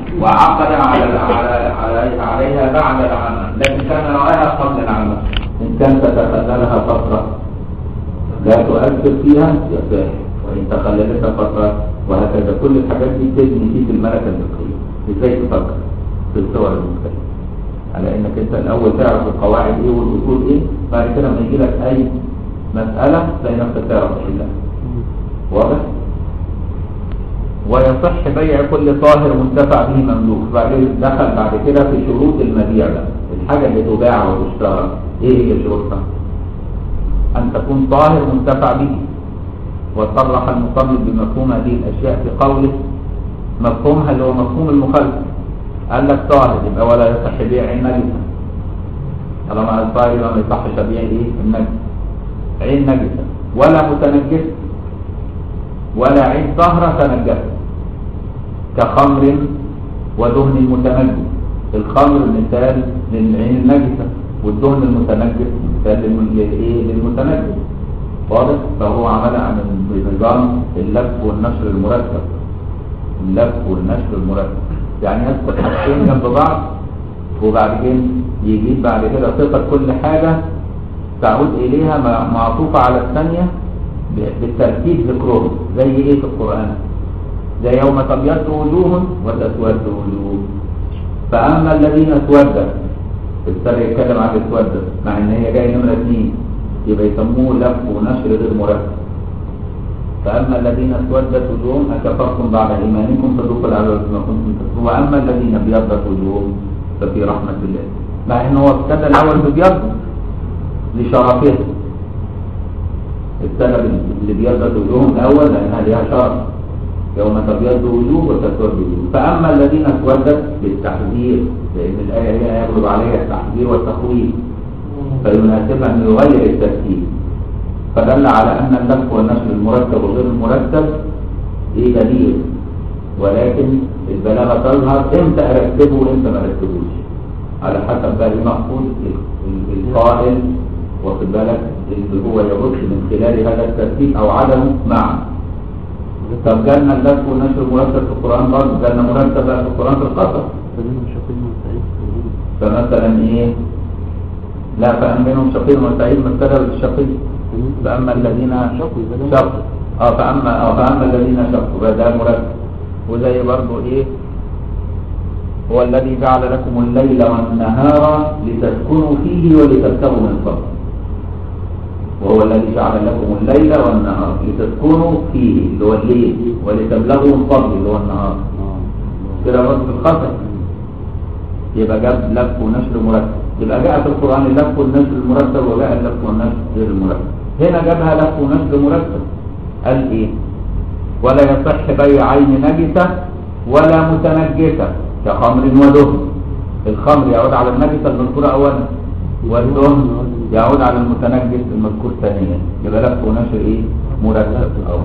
وعقد على على على عليها بعد العمل لكن كان رآها قبل العمل إن كان تتخللها فترة لا تؤثر فيها يصح وإن تخللتها فترة وهكذا كل الحاجات دي تبني فيك الملكة الفقهية ازاي تفكر في الصور المختلفة على انك انت الاول تعرف القواعد ايه والاصول ايه بعد كده لما يجي لك اي مسألة تلاقي نفسك تعرف تحلها واضح؟ ويصح بيع كل طاهر منتفع به مملوك بعدين دخل بعد كده في شروط المبيع بقى الحاجة اللي تباع وتشترى ايه هي شروطها؟ ان تكون طاهر منتفع به وصرح المصنف بمفهوم هذه الاشياء في قوله مفهومها اللي هو مفهوم المخالفه قال لك طاهر يبقى ولا يصح بيع النجسه طالما قال طاهر يبقى ما يصحش بيع ايه النجسه عين نجسه ولا متنجسه ولا عين طهره تنجسه كخمر ودهن متنجس الخمر مثال للعين النجسه والدهن المتنجس مثال للايه للمتنجس واضح فهو عملها من نظام اللف والنشر المرتب اللف والنشر المرتب يعني يذكر حاجتين جنب بعض وبعدين يجيب بعد كده صفة كل حاجة تعود إليها معطوفة على الثانية بالترتيب ذكرهم زي إيه في القرآن زي يوم تبيض وجوه وتسود وجوه فأما الذين اسودت السر يتكلم عن الاسودت مع إن هي جاية نمرة اثنين يبقى يسموه لف ونشر غير مرتب فأما الذين اسودت وجوههم أكفرتم بعد إيمانكم فذوقوا العذاب بما كنتم تكفرون وأما الذين ابيضت وجوههم ففي رحمة الله مع إن هو ابتدى الأول ببيض لشرفه السبب اللي بيضت وجوههم الأول لأنها لها شرف يوم تبيض وجوه وتسود وجوه فأما الذين اسودت بالتحذير لأن الآية هي يغلب عليها التحذير والتخويف فيناسبها أن يغير الترتيب فدل على أن اللف والنشر المرتب وغير المرتب إيه دليل ولكن البلاغة تظهر امتى أرتبه وامتى ما أرتبوش على حسب بقى المقصود القائل واخد بالك اللي هو يرد من خلال هذا الترتيب أو عدمه معا طب جالنا اللف والنشر المرتب في القرآن برضه جالنا مرتب بقى في القرآن في القصص فمثلا ايه لا فأمنهم شقي وسعيد مثلا بالشقي فأما الذين شقوا اه فأما اه فأما الذين شقوا ده مرتب وزي برضه ايه هو الذي جعل لكم الليل والنهار لتسكنوا فيه ولتبتغوا من فضله وهو الذي جعل لكم الليل والنهار لتسكنوا فيه اللي هو الليل ولتبلغوا من فضله اللي هو النهار كده برضه في الخطر يبقى جاب لف ونشر مرتب يبقى جاء في القرآن اللف والنشر المرتب وجاء اللف والنشر غير المرتب هنا جابها لف ونشر مرتب قال ايه ولا يصح بيع عين نجسة ولا متنجسة كخمر ودهن الخمر يعود على النجسة المذكورة اولا والدهن يعود على المتنجس المذكور ثانيا يبقى لف ونشر ايه مرتب اول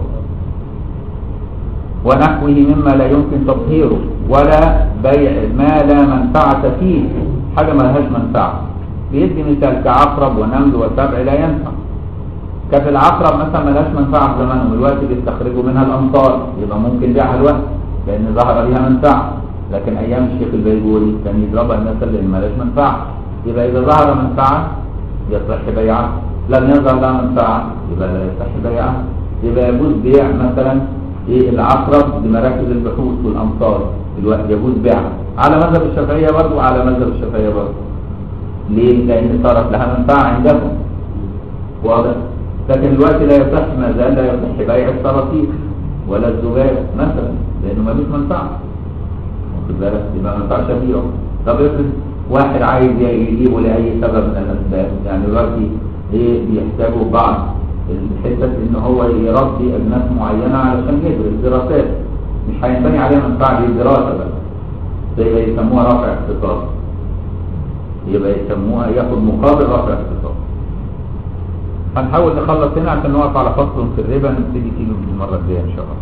ونحوه مما لا يمكن تطهيره ولا بيع ما لا منفعة فيه حاجة ما لهاش منفعة بيدي مثال كعقرب ونمل وسبع لا ينفع كانت العقرب مثلا ما لهاش منفعة في زمانهم دلوقتي بيستخرجوا منها الأمطار يبقى ممكن بيعها الوقت لأن ظهر ليها منفعة لكن أيام الشيخ البيجوري كان يضربها الناس اللي ما لهاش منفعة يبقى إذا ظهر منفعة يصح بيعها لم يظهر لها منفعة يبقى لا يصح بيعها يبقى يجوز بيع مثلا ايه العقرب بمراكز البحوث والامطار الوقت يجوز بيعها على مذهب الشافعيه برضه وعلى مذهب الشافعيه برضه ليه؟ لان صارت لها منفعه عندهم واضح لكن الوقت لا يصح ما زال لا يصح بيع الصراصير ولا الزجاج مثلا لانه ما فيش منفعه واخد بالك يبقى ما ينفعش ابيعه طب افرض واحد عايز يجيبه لاي سبب من الاسباب يعني دلوقتي ايه بيحتاجوا بعض الحتة ان هو يربي اجناس معينة علشان يدرس دراسات مش هينبني عليها منفعة دي دراسة بقى زي ما يسموها رفع اقتصاد يبقى يسموها ياخد مقابل رفع اقتصاد هنحاول نخلص هنا عشان نقف على فصل في الربا نبتدي فيه المرة الجاية ان شاء الله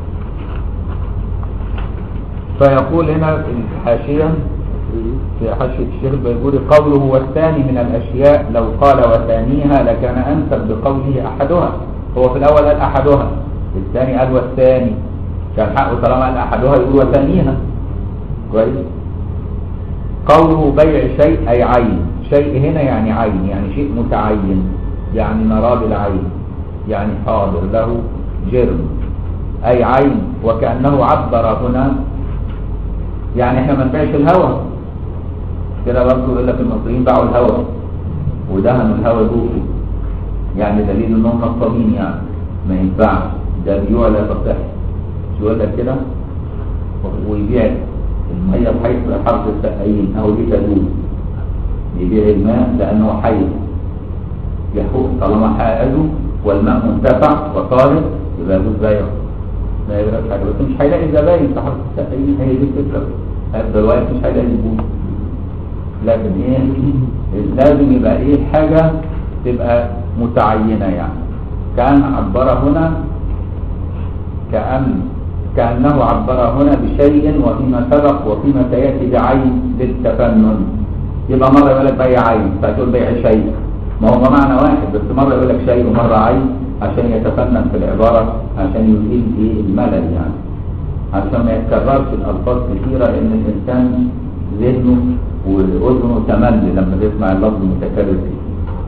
فيقول هنا في الحاشية في حاشية الشيخ البيجوري قوله والثاني من الأشياء لو قال وثانيها لكان أنسب بقوله أحدها هو في الأول قال أحدها الثاني قال والثاني كان حقه طالما قال أحدها يقول وثانيها كويس قوله بيع شيء أي عين شيء هنا يعني عين يعني شيء متعين يعني نراه بالعين يعني حاضر له جرم أي عين وكأنه عبر هنا يعني احنا ما نبيعش الهوى كده برضه يقول لك المصريين باعوا الهوى ودهنوا الهوى دوسه يعني دليل انهم نصابين يعني ما ينفعش ده بيوع لا تصح شو يقول لك كده ويبيع المية بحيث حرف السقايين او دي تدوس يبيع الماء لانه حي يحوق طالما حائده والماء منتفع وطارق يبقى يجوز بيعه لا يبقى حاجه بس مش هيلاقي زباين في حرف السقايين هي دي الفكره دلوقتي مش هيلاقي زبون لكن ايه لازم يبقى ايه حاجه تبقى متعينه يعني كان عبر هنا كأن كأنه عبر هنا بشيء وفيما سبق وفيما سيأتي بعين للتفنن يبقى مرة يقول لك بيع عين فتقول بيع شيء ما هو معنى واحد بس مرة يقول لك شيء ومرة عين عشان يتفنن في العبارة عشان يزيل في الملل يعني عشان ما يتكررش الألفاظ كثيرة إن الإنسان ذهنه وأذنه تمل لما يسمع اللفظ المتكرر فيه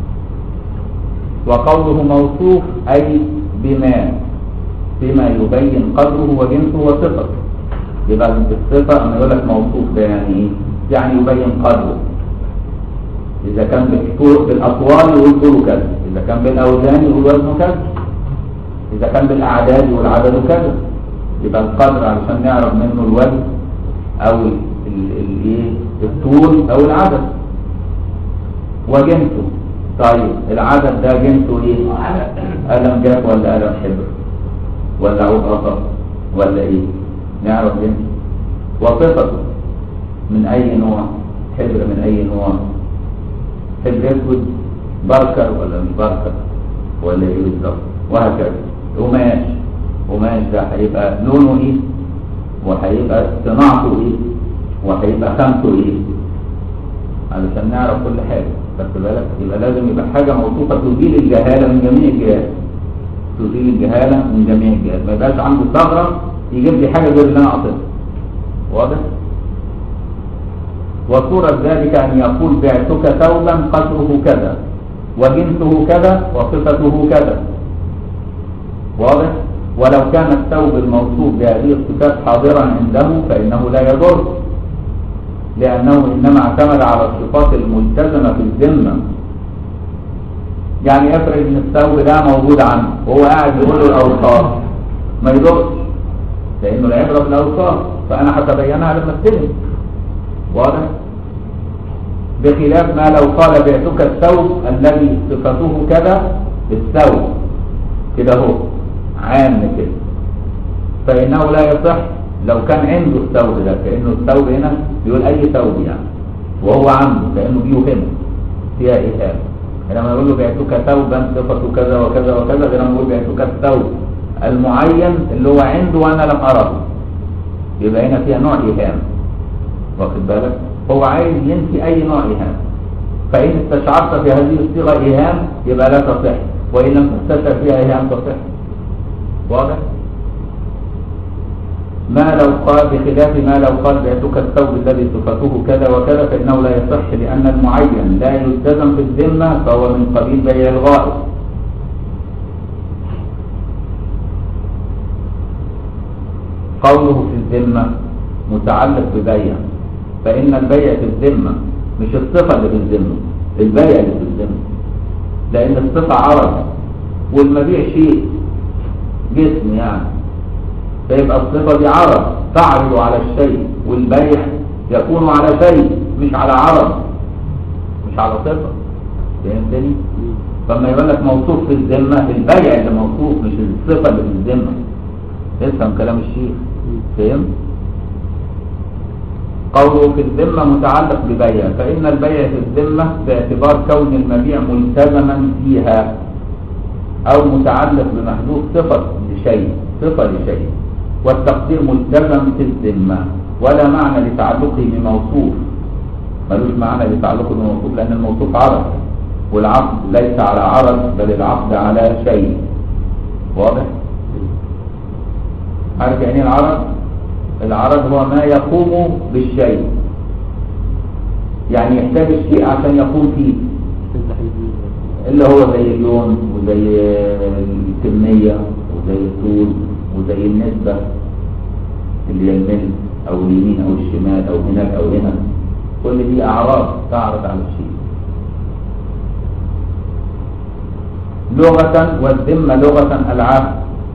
وقوله موصوف أي بما بما يبين قدره وجنسه وصفته يبقى الصفة أما يقول لك موصوف ده يعني إيه؟ يعني يبين قدره إذا كان بالطرق بالأطوال يقول طوله كذا إذا كان بالأوزان يقول وزنه كذا إذا كان بالأعداد يقول عدده كذا يبقى القدر علشان نعرف منه الوزن أو الإيه الطول أو العدد وجنسه طيب العدد ده جنسه ايه قلم جاف ولا قلم حبر ولا عود قطر ولا ايه نعرف جنسه وصفته من اي نوع حبر من اي نوع حبر اسود بركر ولا مش بركر ولا ايه بالظبط وهكذا قماش قماش ده هيبقى لونه ايه وهيبقى صناعته ايه وهيبقى خامته ايه علشان نعرف كل حاجه خدت بالك يبقى لازم يبقى حاجه موصوفه تزيل الجهاله من جميع الجهات تزيل الجهاله من جميع الجهات ما يبقاش عنده ثغره يجيب لي حاجه غير اللي انا اعطيتها واضح وصورة ذلك أن يقول بعتك ثوبا قدره كذا وجنسه كذا وصفته كذا واضح ولو كان الثوب الموصوف بهذه الصفات حاضرا عنده فإنه لا يضر لأنه إنما اعتمد على الصفات الملتزمة في الذمة يعني افرض ان الثوب ده موجود عنده وهو قاعد يقول له الاوصاف ما يضرش لانه العبره بالاوصاف فانا هتبينها لما استلم واضح بخلاف ما لو قال بعتك الثوب الذي صفته كذا الثوب كده هو عام كده فانه لا يصح لو كان عنده الثوب ده كانه الثوب هنا بيقول اي ثوب يعني وهو عنده كانه بيوهمه فيها ايهام لما يقول له بعتك ثوبا صفته كذا وكذا وكذا غير لما يقول بعتك الثوب المعين اللي هو عنده وانا لم اره يبقى هنا فيها نوع ايهام واخد بالك هو عايز ينفي اي نوع ايهام فان استشعرت في هذه الصيغه ايهام يبقى لا تصح وان لم تستشعر فيها ايهام تصح واضح ما لو قال بخلاف ما لو قال بعتك الثوب الذي صفته كذا وكذا فإنه لا يصح لأن المعين لا يلتزم في الذمة فهو من قبيل بيع الغائب قوله في الذمة متعلق ببيع فإن البيع في الذمة مش الصفة اللي في الذمة البيع اللي في الذمة لأن الصفة عرض والمبيع شيء جسم يعني فيبقى الصفة دي عرض تعرض على الشيء والبيع يكون على شيء مش على عرض مش على صفة فهمتني؟ فلما يقول لك موصوف في الذمة البيع اللي موصوف مش الصفة اللي في الذمة افهم كلام الشيخ فهم؟ قوله في الذمة متعلق ببيع فإن البيع في الذمة باعتبار كون المبيع ملتزما فيها أو متعلق بمحدود صفة لشيء صفة لشيء والتقدير ملتزم في الذمة ولا معنى لتعلقه بموصوف ملوش معنى لتعلقه بموصوف لأن الموصوف عرض والعقد ليس على عرض بل العقد على شيء واضح؟ عارف يعني ايه العرض؟ العرض هو ما يقوم بالشيء يعني يحتاج الشيء عشان يقوم فيه اللي هو زي اللون وزي الكمية وزي الطول وزي النسبة اللي هي الميل او اليمين او الشمال او هناك او هنا كل دي اعراض تعرض على الشيء لغة والذمة لغة العهد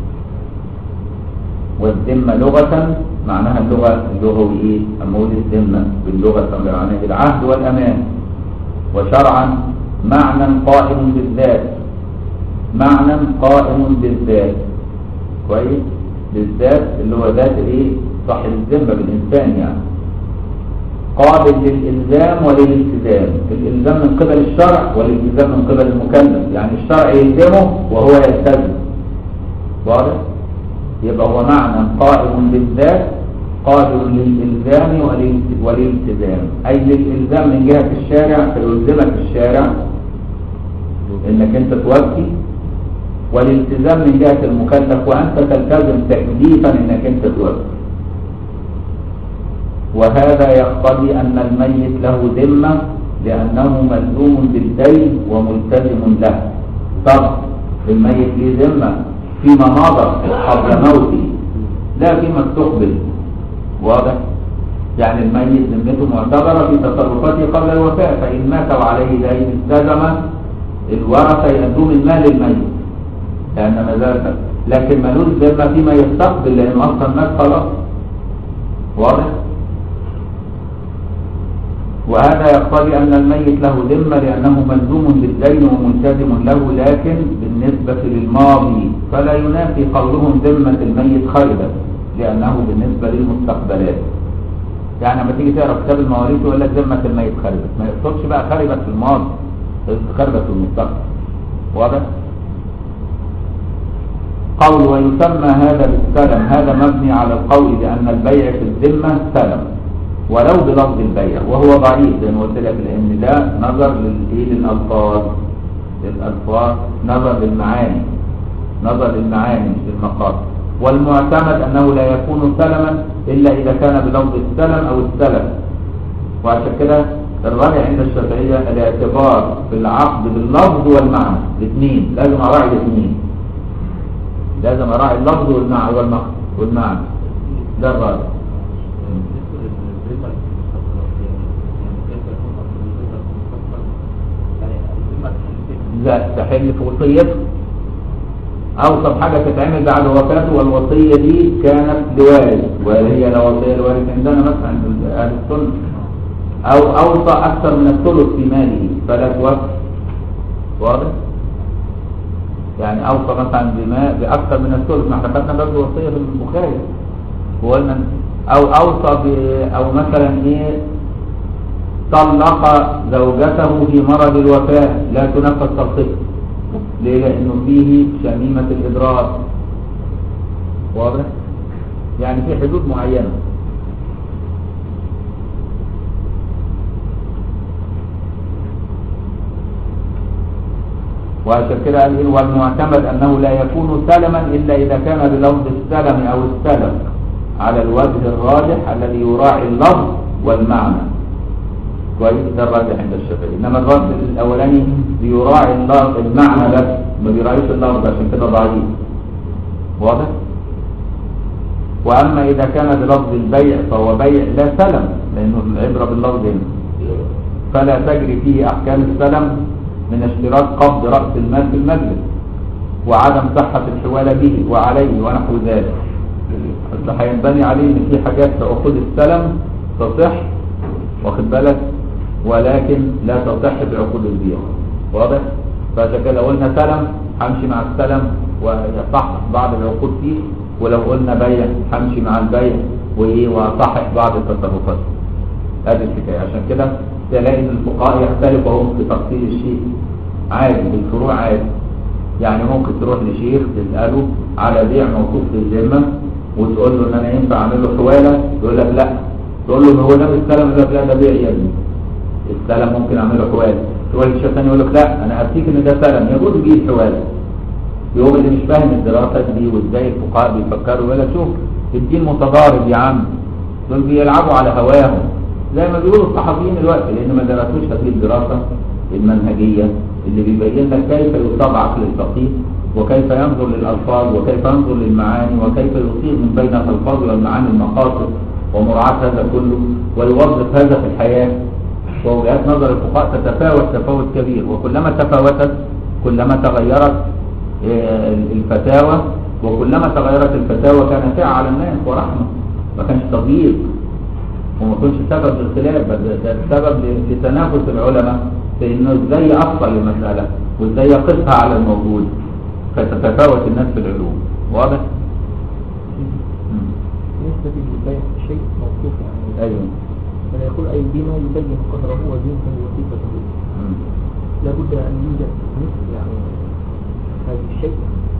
والذمة لغة معناها اللغة اللغوي ايه؟ أمول الذمة باللغة معناها العهد والأمان وشرعا معنى قائم بالذات معنى قائم بالذات كويس بالذات اللي هو ذات الايه صاحب الذمة بالإنسان يعني قابل للإلزام وللالتزام الإلزام من قبل الشرع والالتزام من قبل المكلف يعني الشرع يلزمه وهو يلتزم واضح يبقى هو معنى قائم بالذات قادر للإلزام والالتزام أي للإلزام من جهة الشارع فيلزمك الشارع إنك أنت توفي والالتزام من جهة المكلف وأنت تلتزم تكليفا إنك أنت توفي وهذا يقتضي أن الميت له ذمة لأنه ملزوم بالدين وملتزم له طبعا الميت له ذمة فيما مضى قبل موته لا فيما استقبل واضح يعني الميت ذمته معتبرة في تصرفاته قبل الوفاة فإن مات وعليه دين التزم الورثة يأدون المال للميت لأن ما زال لكن ملوش ذمة فيما يستقبل لأنه أصلا مات خلاص واضح وهذا يقتضي أن الميت له ذمة لأنه ملزوم بالدين وملتزم له لكن بالنسبة للماضي فلا ينافي قولهم ذمة الميت خربت لأنه بالنسبة للمستقبلات يعني لما تيجي تقرا كتاب المواريث يقول لك ذمة الميت خربت ما يقصدش بقى خربت في الماضي خربت في المستقبل واضح؟ قول ويسمى هذا بالسلم هذا مبني على القول بأن البيع في الذمة سلم ولو بلفظ البيع وهو ضعيف زي ما قلت لك لان ده نظر للايه للالفاظ للالفاظ نظر للمعاني نظر للمعاني مش للمقاصد والمعتمد انه لا يكون سلما الا اذا كان بلفظ السلم او السلم وعشان كده الراجع عند الشافعيه الاعتبار في العقد باللفظ والمعنى الاثنين لازم اراعي الاثنين لازم اراعي اللفظ والمعنى والمعنى ده الراجع لا تحل في وصيته أوصف حاجة تتعمل بعد وفاته والوصية دي كانت لوارث وهي لا وصية لوارث عندنا مثلا عند أهل السنة أو أوصى أكثر من الثلث في ماله فلا توفي واضح؟ يعني أوصى مثلا بما بأكثر من الثلث ما احنا خدنا برضه وصية في البخاري وقلنا أو أوصى ب أو مثلا إيه طلق زوجته في مرض الوفاة لا تنفذ تلقيته ليه لأنه فيه شميمة الإضرار واضح يعني في حدود معينة وعشان كده قال والمعتمد أنه لا يكون سلما إلا إذا كان بلفظ السلم أو السلم على الوجه الراجح الذي يراعي اللفظ والمعنى كويس ده الراجح عند الشافعي انما الرد الاولاني بيراعي اللفظ المعنى بس ما بيراعيش اللفظ عشان كده ضعيف واضح واما اذا كان بلفظ البيع فهو بيع لا سلم لانه العبره باللفظ هنا فلا تجري فيه احكام السلم من اشتراك قبض راس المال في المجلس وعدم صحه الحواله به وعليه ونحو ذلك اصل هينبني عليه ان في حاجات في عقود السلم تصح واخد بالك ولكن لا تصح بعقود البيع واضح فعشان كده لو قلنا سلم همشي مع السلم ويصح بعض العقود فيه ولو قلنا بيع همشي مع البيع وايه واصحح بعض التصرفات هذه الحكايه عشان كده تلاقي ان الفقهاء يختلفوا هم في تفصيل الشيء عادي بالفروع عادي يعني ممكن تروح لشيخ تساله على بيع موصوف في الذمه وتقول له ان انا ينفع اعمل له حواله يقول لك لا تقول له هو نفس السلم يقول لك لا ده بيع يا ابني السلم ممكن اعمله حواله تروح للشيخ ثاني يقول لك لا انا افتيك ان ده سلم يجوز بيه الحواله يوم اللي مش فاهم الدراسات دي وازاي الفقهاء بيفكروا ولا شوف الدين متضارب يا عم دول بيلعبوا على هواهم زي ما بيقولوا الصحفيين دلوقتي لان ما درسوش هذه الدراسه المنهجيه اللي بيبين لك كيف يصاب عقل الفقيه وكيف ينظر للالفاظ وكيف ينظر للمعاني وكيف يصيغ من بين الالفاظ والمعاني المقاصد ومراعاه هذا كله ويوظف هذا في الحياه ووجهات نظر الفقهاء تتفاوت تفاوت كبير وكلما تفاوتت كلما تغيرت آه، الفتاوى وكلما تغيرت الفتاوى كان سعة على الناس ورحمة ما كانش تضييق وما كانش سبب للخلاف بل ده ده سبب ل- لتنافس العلماء في انه ازاي يأصل المسألة وازاي يقصها على الموجود فتتفاوت الناس في العلوم واضح؟ مم. بالنسبة للبيع شيء موصوف يعني ايوه فلا يقول أي بما يبين قدره وجنسه وصفته مم. لابد أن يوجد مثل يعني هذا الشيء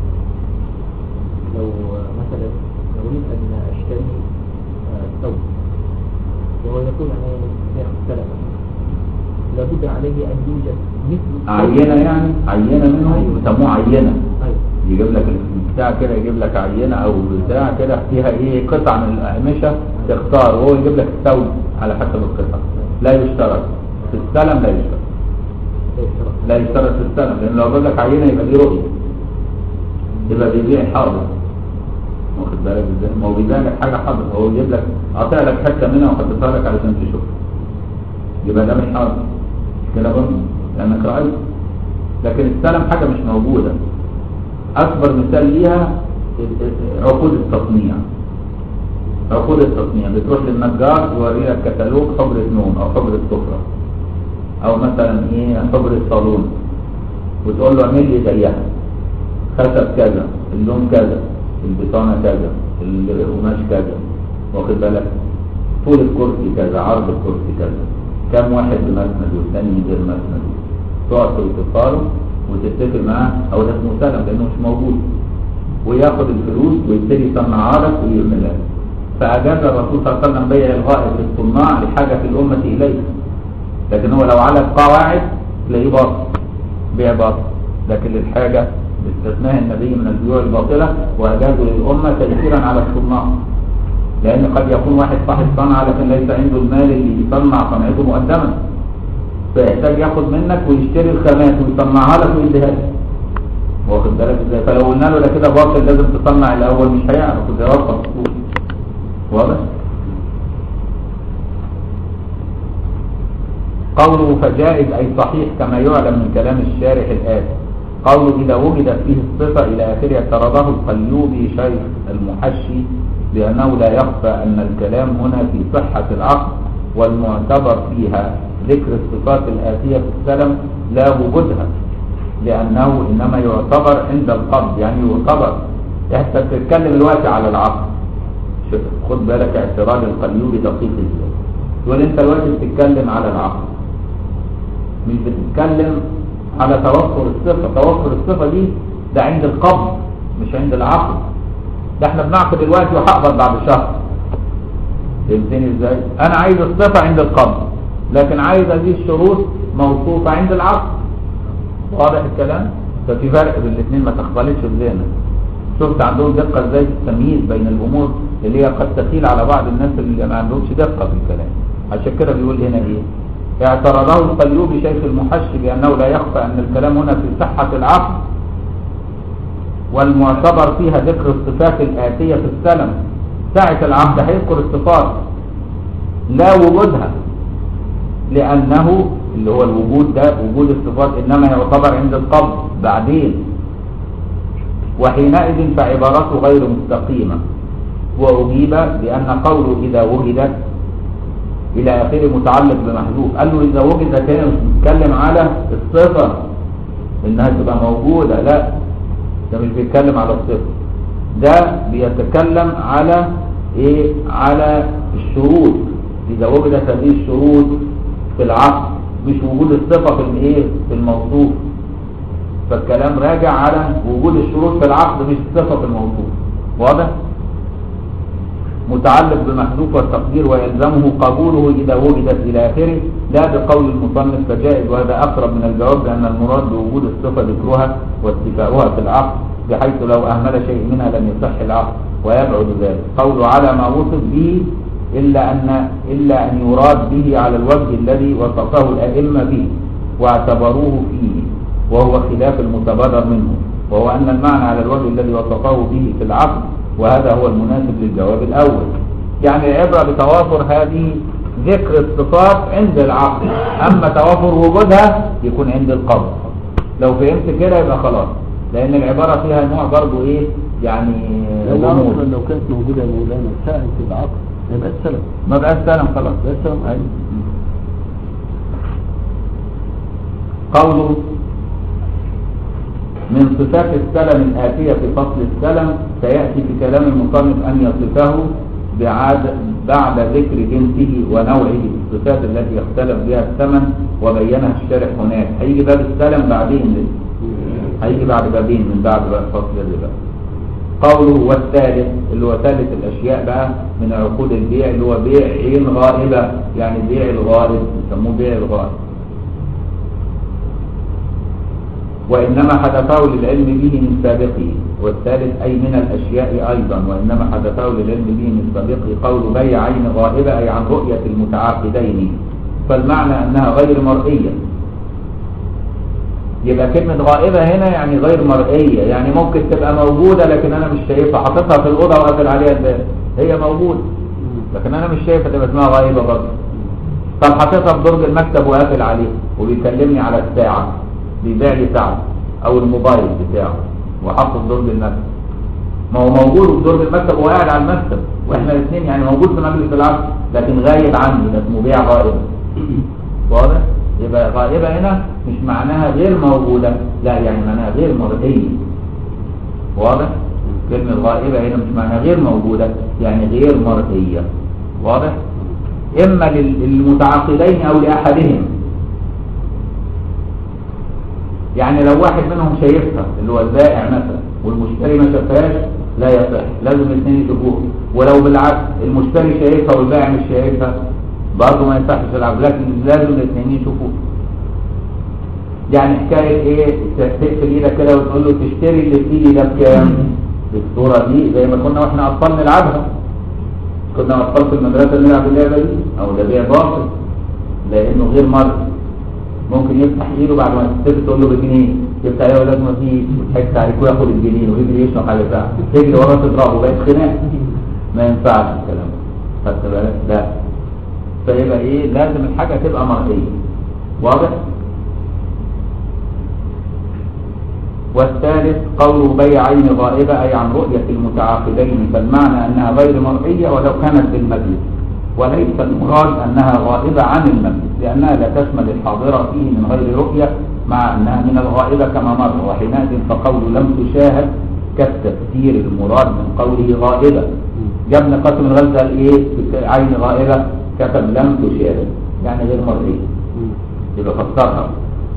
لو مثلا أريد أن أشتري آه، ثوب وهو يقول يعني بيع السلامة لابد عليه أن يوجد مثل عينة يعني عينة منهم أيوة. بيسموه عينة أيوة يجيب لك بتاع كده يجيب لك عينة او بتاع كده فيها ايه قطع من الاقمشة تختار وهو يجيب لك الثوب على حسب القطع لا يشترط في السلم لا يشترط لا يشترط. لا يشترط في السلم لان لو جاب لك عينة يبقى دي رؤية يبقى بيبيع حاضر واخد بالك ازاي ما هو بيبيع لك حاجة حاضر هو يجيب لك قاطع لك حتة منها وحطيتها لك علشان تشوف يبقى ده مش حاضر كده برضه لانك رأيت لكن السلم حاجة مش موجودة أكبر مثال ليها عقود التصنيع عقود التصنيع بتروح للنجار يوري لك كتالوج حجرة نوم أو حجرة سفرة أو مثلا إيه حجرة صالون وتقول له اعمل لي زيها خشب كذا اللون كذا البطانة كذا القماش كذا واخد بالك طول الكرسي كذا عرض الكرسي كذا كم واحد بمسند والثاني من غير مسند تقعد توصفها له وتتفق معاه او ده اسمه سلم لانه مش موجود وياخد الفلوس ويبتدي يصنعها لك ويعملها لك فاجاز الرسول صلى الله عليه وسلم بيع الغائب للصناع لحاجه الامه اليه لكن هو لو على القواعد تلاقيه باطل بيع باطل لكن للحاجه باستثناء النبي من البيوع الباطله واجازوا للامه تيسيرا على الصناع لان قد يكون واحد صاحب صنعه لكن ليس عنده المال اللي يصنع صنعته مقدما فيحتاج ياخد منك ويشتري الخامات ويصنعها لك ويديها لك واخد بالك ازاي فلو قلنا له ده كده باطل لازم تصنع الاول مش هيعرف ده يوفر واضح قوله فجائز أي صحيح كما يعلم من كلام الشارح الآتي قوله إذا وجدت فيه الصفة إلى آخره اعترضه القيوبي شيخ المحشي بأنه لا يخفى أن الكلام هنا في صحة العقل والمعتبر فيها ذكر الصفات الآتية في السلم لا وجودها لأنه إنما يعتبر عند القبض يعني يعتبر أنت بتتكلم دلوقتي على العقل شوف خد بالك اعتراض القيوبي دقيق ازاي تقول انت دلوقتي بتتكلم على العقل مش بتتكلم على توفر الصفة توفر الصفة دي ده عند القبض مش عند العقل ده احنا بنعقد دلوقتي وهقبض بعد شهر فهمتني ازاي انا عايز الصفة عند القبض لكن عايز هذه الشروط موصوفة عند العقل واضح الكلام ففي فرق بين الاثنين ما تختلطش في ذهنك شفت عندهم دقة ازاي في التمييز بين الامور اللي هي قد تخيل على بعض الناس اللي ما عندهمش دقة في الكلام عشان كده بيقول هنا ايه اعترضه القيوبي شيخ المحشي بانه لا يخفى ان الكلام هنا في صحة العقل والمعتبر فيها ذكر الصفات الآتية في السلم ساعة العقد هيذكر الصفات لا وجودها لأنه اللي هو الوجود ده وجود الصفات إنما يعتبر عند القبض بعدين وحينئذ فعبارته غير مستقيمة وأجيب بأن قوله إذا وجدت إلى آخره متعلق بمحذوف قال له إذا وجدت هنا مش بيتكلم على الصفة إنها تبقى موجودة لا ده مش بيتكلم على الصفة ده بيتكلم على إيه على الشروط إذا وجدت هذه الشروط في العقد مش وجود الصفة في الإيه في الموصوف فالكلام راجع على وجود الشروط في العقد مش الصفة في الموصوف واضح؟ متعلق بمحذوف والتقدير ويلزمه قبوله إذا وجدت إلى آخره لا بقول المصنف فجائز وهذا أقرب من الجواب لأن المراد بوجود الصفة ذكرها واستيفاؤها في العقد بحيث لو أهمل شيء منها لم يصح العقد ويبعد ذلك قوله على ما وصف به إلا أن إلا أن يراد به على الوجه الذي وصفه الأئمة به واعتبروه فيه وهو خلاف المتبرر منه وهو أن المعنى على الوجه الذي وصفه به في العقد وهذا هو المناسب للجواب الأول يعني العبرة بتوافر هذه ذكر الصفات عند العقد أما توافر وجودها يكون عند القبض لو فهمت كده يبقى خلاص لأن العبارة فيها نوع برضو إيه يعني لو غموض. اصلا لو كانت موجوده يا مولانا ساعه العقد يبقى السلم ما بقاش سلم خلاص ده السلم أيوة. قوله من صفات السلم الآتية في فصل السلم سيأتي في كلام المصنف أن يصفه بعد بعد ذكر جنسه ونوعه الصفات التي يختلف بها الثمن وبينها الشارح هناك هيجي باب السلم بعدين لسه هيجي بعد بابين من بعد بقى فصل الربا قوله والثالث اللي هو ثالث الاشياء بقى من عقود البيع اللي هو بيع عين غائبه يعني بيع الغارب يسموه بيع الغارب وإنما حدثه للعلم به من سابقه والثالث أي من الأشياء أيضا وإنما حدثه للعلم به من سابقه قول بيع عين غائبة أي عن رؤية المتعاقدين فالمعنى أنها غير مرئية يبقى كلمة غائبة هنا يعني غير مرئية يعني ممكن تبقى موجودة لكن أنا مش شايفها حاططها في الأوضة وقافل عليها الباب هي موجودة لكن أنا مش شايفها تبقى اسمها غائبة برضه طب حاططها في درج المكتب وقافل عليه وبيكلمني على الساعة بيبيع لي ساعة أو الموبايل بتاعه وحاطه في درج المكتب ما هو موجود في درج المكتب وهو قاعد على المكتب واحنا الاثنين يعني موجود في مجلس العقد لكن غايب عني ده اسمه بيع غائب واضح؟ يبقى غائبة هنا مش معناها غير موجودة لا يعني معناها غير مرئية واضح؟ كلمة غائبة هنا مش معناها غير موجودة يعني غير مرئية واضح؟ إما لل- للمتعاقدين أو لأحدهم يعني لو واحد منهم شايفها اللي هو البائع مثلا والمشتري ما شافهاش لا يصح لازم الاثنين يشوفوها ولو بالعكس المشتري شايفها والبائع مش شايفها برضه ما يصحش العقد لكن لازم الاثنين يشوفوها يعني حكايه ايه تقفل ايدك كده وتقول له تشتري اللي في ايدي ده بكام بالصوره دي زي ما كنا واحنا اطفال نلعبها كنا اطفال في المدرسه نلعب اللعبه دي او ده بيع باطل لانه غير مرئي ممكن يفتح ايده بعد ما تستلم تقول له بجنيه يفتح ايده لازم ما فيش وتحس عليك وياخد الجنيه ويجري يشرب على بتاع تجري وراه تضربه بقت خناق ما ينفعش الكلام ده خدت بالك لا فيبقى ايه لازم الحاجه تبقى مرئيه واضح والثالث قول بيع عين غائبة أي عن رؤية المتعاقدين فالمعنى أنها غير مرئية ولو كانت بالمجلس وليس المراد أنها غائبة عن المجلس لأنها لا تشمل الحاضرة فيه من غير رؤية مع أنها من الغائبة كما مر وحينئذ فقول لم تشاهد كالتفسير المراد من قوله غائبة جاب ابن قاسم الغزة قال إيه في عين غائبة كتب لم تشاهد يعني غير مرئية يبقى فسرها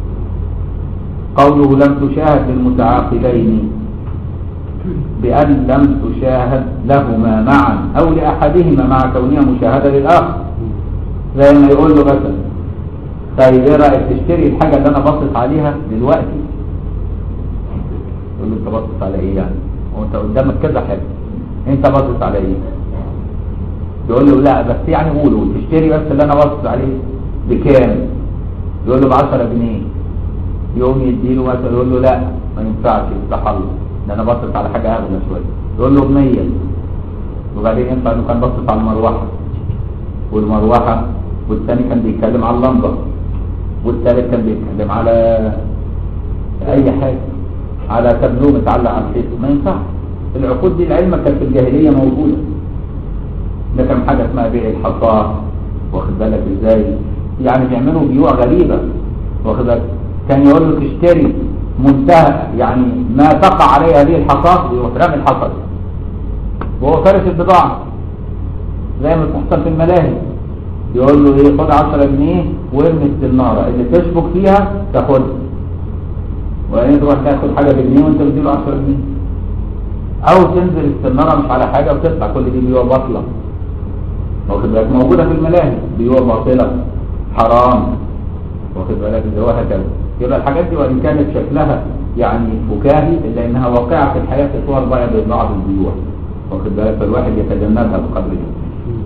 قوله لم تشاهد للمتعاقدين بأن لم تشاهد لهما معا أو لأحدهما مع كونها مشاهدة للآخر زي ما يقول له مثلا طيب ايه رأيك تشتري الحاجة اللي أنا باصص عليها دلوقتي يقول له أنت باصص على إيه يعني هو أنت قدامك كذا حاجة أنت باصص على إيه يقول له لا بس يعني قوله تشتري بس اللي أنا باصص عليه بكام يقول له ب 10 جنيه يقوم يديله مثلا يقول له لا ما ينفعش التحلل ده انا بصرف على حاجه اغلى شويه يقول له ب 100 وبعدين ينفع انه كان بصرف على المروحه والمروحه والثاني كان بيتكلم على اللمبه والثالث كان بيتكلم على اي حاجه على تابلو متعلق على الحيط ما ينفعش العقود دي العلم كانت في الجاهليه موجوده ده كان حاجه اسمها بيع الحصاه واخد بالك ازاي يعني بيعملوا بيوع غريبه واخد بالك كان يقول له تشتري منتهى يعني ما تقع عليه هذه الحصاه يروح رامي الحصى وهو فارس البضاعه زي ما بتحصل في الملاهي يقول له ايه خد 10 جنيه وارمي السناره اللي تشبك فيها تاخدها وبعدين تروح تاخد حاجه بجنيه وانت بتديله 10 جنيه او تنزل السناره مش على حاجه وتطلع كل دي بيوع باطله واخد بالك موجوده في الملاهي بيوع باطله حرام واخد بالك اللي هو هكذا يبقى الحاجات دي وان كانت شكلها يعني فكاهي الا انها واقعه في الحياه في صور بقى بعض البيوع واخد بالك فالواحد يتجنبها بقدر الامكان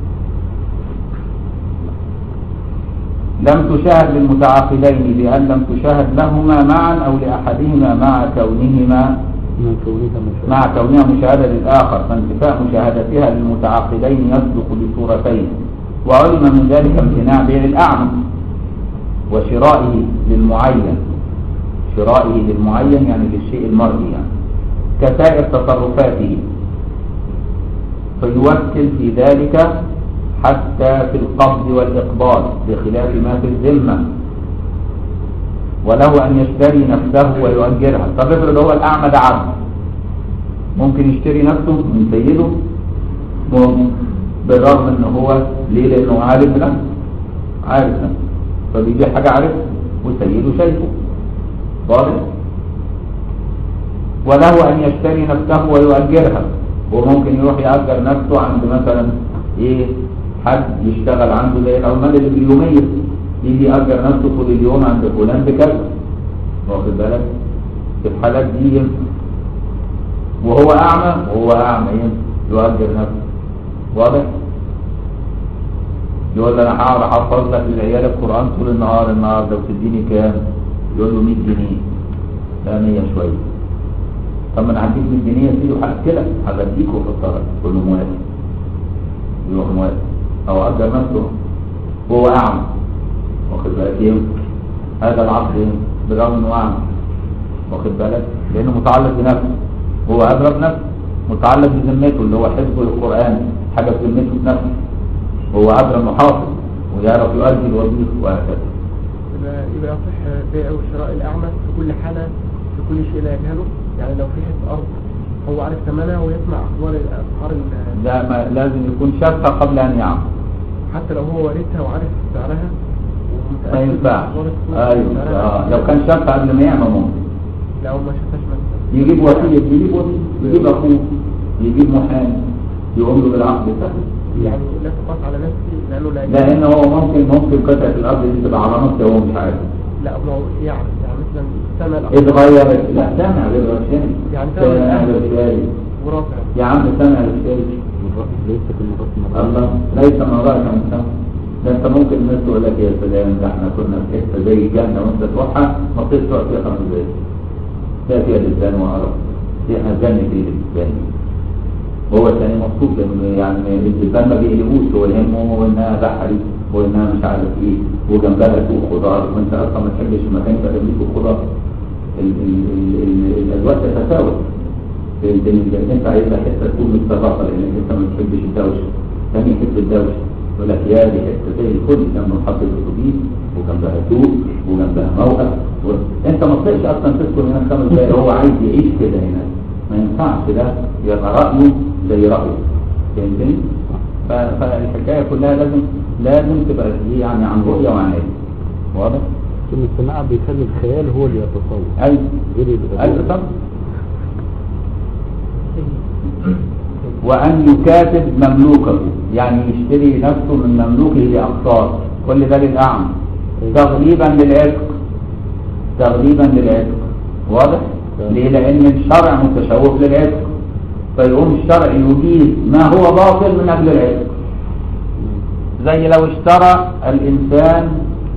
لم تشاهد للمتعاقدين بأن لم تشاهد لهما معا أو لأحدهما مع كونهما من كونها مشاهد مع كونها مشاهدة للآخر فانتفاء مشاهدتها للمتعاقدين يصدق بصورتين وعلم من ذلك امتناع بيع الأعمى وشرائه للمعين شرائه للمعين يعني للشيء المرئي يعني كسائر تصرفاته فيوكل في ذلك حتى في القبض والإقباض بخلاف ما في الذمة وله أن يشتري نفسه ويؤجرها طب افرض هو الأعمى ده عبد ممكن يشتري نفسه من سيده ممكن بالرغم ان هو ليه لانه عارف نفسه عارف نفسه فبيجي حاجة عارفها وسيده شايفه واضح وله أن يشتري نفسه ويؤجرها وممكن يروح يأجر نفسه عند مثلا ايه حد يشتغل عنده زي العمال اللي باليومية يجي يأجر نفسه طول اليوم عند فلان بكذا واخد بالك في الحالات دي ينفع وهو أعمى وهو أعمى ينفع يؤجر نفسه واضح يقول له انا هقعد احفظ لك للعيال القران طول النهار النهارده وتديني كام يقول له 100 جنيه لا 100 شويه طب ما انا هديك 100 جنيه يا سيدي وهاكلك هغديك واحطها لك تقول له موافق يروح موافق او اجر نفسه وهو اعمى واخد بالك ينفع هذا العقد ينفع بالرغم انه اعمى واخد بالك لانه متعلق بنفسه هو اضرب نفسه متعلق بذمته اللي هو حفظه للقران حاجه في ذمته بنفسه هو عبر محافظ ويعرف يؤدي الوظيفه وهكذا يبقى يبقى يصح بيع وشراء الأعمى في كل حالة في كل شيء لا يجهله يعني لو في حتة أرض هو عارف ثمنها ويسمع أخبار الأسعار ال- لا ما لازم يكون شافها قبل ان يعمل حتى لو هو وارثها وعارف سعرها ومتأكد ما من ينفعش أخبار السوق ايوه وسعرها. آه. لو كان شافها قبل ما يعمل ممكن لو ما شافهاش مثلا يجيب وكيل يجيب وكيل يجيب اخوه يجيب محامي يقوم له بالعقد سهل يعني لا تقاس على نفسي لأنه لا لان هو ممكن ممكن قطعه الارض دي تبقى على نص هو مش عارف لا ما هو يعرف يعني مثلا سنة الأرض اتغيرت لا سامع غير رشاني يعني سامع سامع غير شاري ورافع يا عم سامع غير شاري ليس في المرات مرات الله ليس ما رأيك من سمع ده انت ممكن الناس تقول لك يا سلام ده احنا كنا في حته زي الجنه وانت تروحها ما تقعد فيها خمس دقايق لا فيها لسان وقرف دي احنا جنه ايه للسان هو الثاني مبسوط لانه يعني اللسان ما بيقلبوش هو يهمه انها بحري وانها مش عارف ايه وجنبها سوق خضار وانت اصلا ما تحبش المكان يبقى جنبيه سوق خضار ال- ال- ال- ال- الاجواء تتفاوت فهمتني لان انت عايزها حته تكون مستغرقه لانك انت ما بتحبش الدوشه ثاني يحب الدوشه يقول لك يا دي حته زي الفل لما نحط الاتوبيس وجنبها سوق وجنبها موقف و... انت ما تطيقش اصلا تسكن هناك خمس دقايق هو عايز يعيش كده هناك ما ينفعش ده يبقى رايه زي رايه فهمتني؟ ف- فالحكايه كلها لازم لازم تبقى دي يعني عن رؤيه وعن علم واضح؟ ثم السماع بيخلي الخيال هو اللي يتصور ايوه غير اللي ايوه طبعا وأن يكاتب مملوكه يعني يشتري نفسه من مملوكه لأقساط كل ده للأعمى تغليبا للعتق تغليبا للعتق واضح؟ ليه؟ لأن الشرع متشوف للعتق فيقوم الشرع يجيز ما هو باطل من أجل العتق زي لو اشترى الإنسان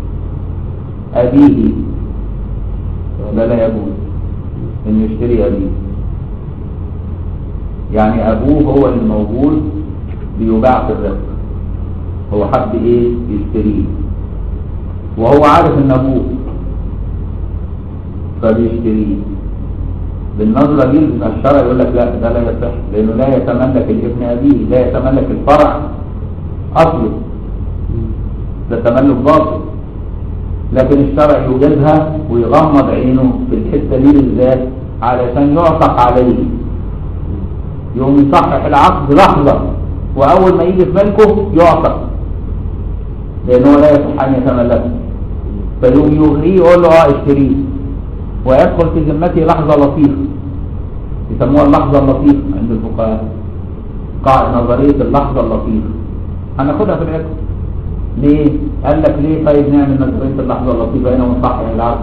أبيه لا لا يجوز إنه يشتري أبيه يعني أبوه هو الموجود بيباع في الرزق هو حب إيه يشتريه وهو عارف إن أبوه فبيشتريه بالنظرة دي يبقى الشرع يقول لك لا ده لا يصح لأنه لا يتملك الابن أبيه لا يتملك الفرع أصله ده تملك باطل لكن الشرع يوجدها ويغمض عينه في الحتة دي بالذات علشان يعتق عليه يقوم يصحح العقد لحظة وأول ما يجي في ملكه يعتق لأنه لا يصح أن يتملكه فيقوم يغريه يقول له اه اشتريه ويدخل في ذمته لحظة لطيفة يسموها اللحظة اللطيفة عند الفقهاء قاعدة نظرية اللحظة اللطيفة هناخدها في العقد ليه؟ قال لك ليه طيب نعمل نظرية اللحظة اللطيفة هنا ونصحح العقد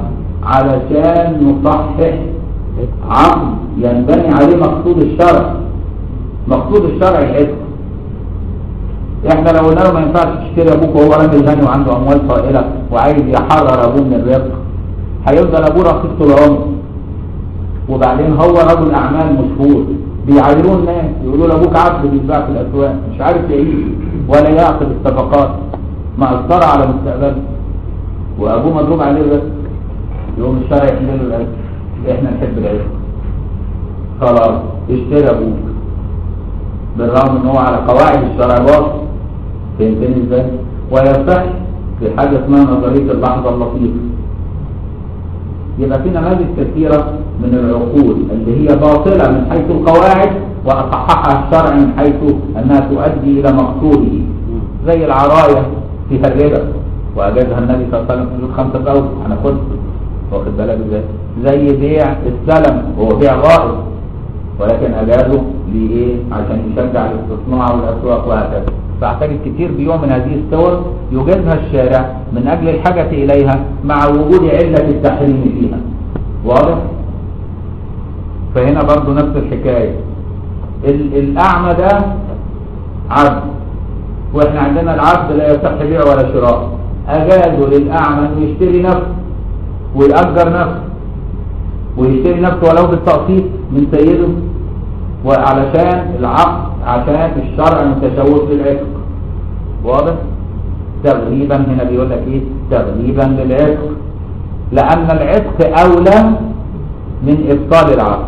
علشان نصحح عقد ينبني عليه مقصود الشرع مقصود الشرع العتق احنا لو قلنا له ما ينفعش تشتري ابوك وهو راجل غني وعنده اموال طائله وعايز يحرر ابوه من الرزق هيفضل ابوه رخيص طول عمره وبعدين هو رجل اعمال مشهور بيعايروه الناس يقولوا له ابوك عبد بيتباع في الاسواق مش عارف يعيش ولا يعقد الصفقات مأثرة على مستقبله وابوه مضروب عليه الرزق يقوم الشرع يحل له الرزق احنا نحب العزق خلاص اشتري ابوك بالرغم ان هو على قواعد الشرع الواضح فهمتني ازاي ويصح في حاجه اسمها نظريه اللحظه اللطيفه يبقى في نماذج كثيره من العقود اللي هي باطله من حيث القواعد واصححها الشرع من حيث انها تؤدي الى مقصوده زي العرايه فيها الربا واجازها النبي صلى الله عليه وسلم في حدود خمسه اوسط هناخدها واخد بالك ازاي زي بيع السلم هو بيع غائب ولكن اجازه لايه عشان يشجع الاستثمار والاسواق وهكذا فاعتقد كتير بيوم من هذه الصور يوجدها الشارع من اجل الحاجه اليها مع وجود عله التحريم فيها واضح فهنا برضو نفس الحكايه ال- الاعمى ده عبد واحنا عندنا العبد لا يصح بيع ولا شراء اجازوا للاعمى انه يشتري نفسه ويأجر نفسه ويشتري نفسه ولو بالتقسيط من سيده وعلشان العقد عشان الشرع متشوش للعتق واضح تغليبا هنا بيقول لك ايه تغليبا للعتق لان العتق اولى من ابطال العقد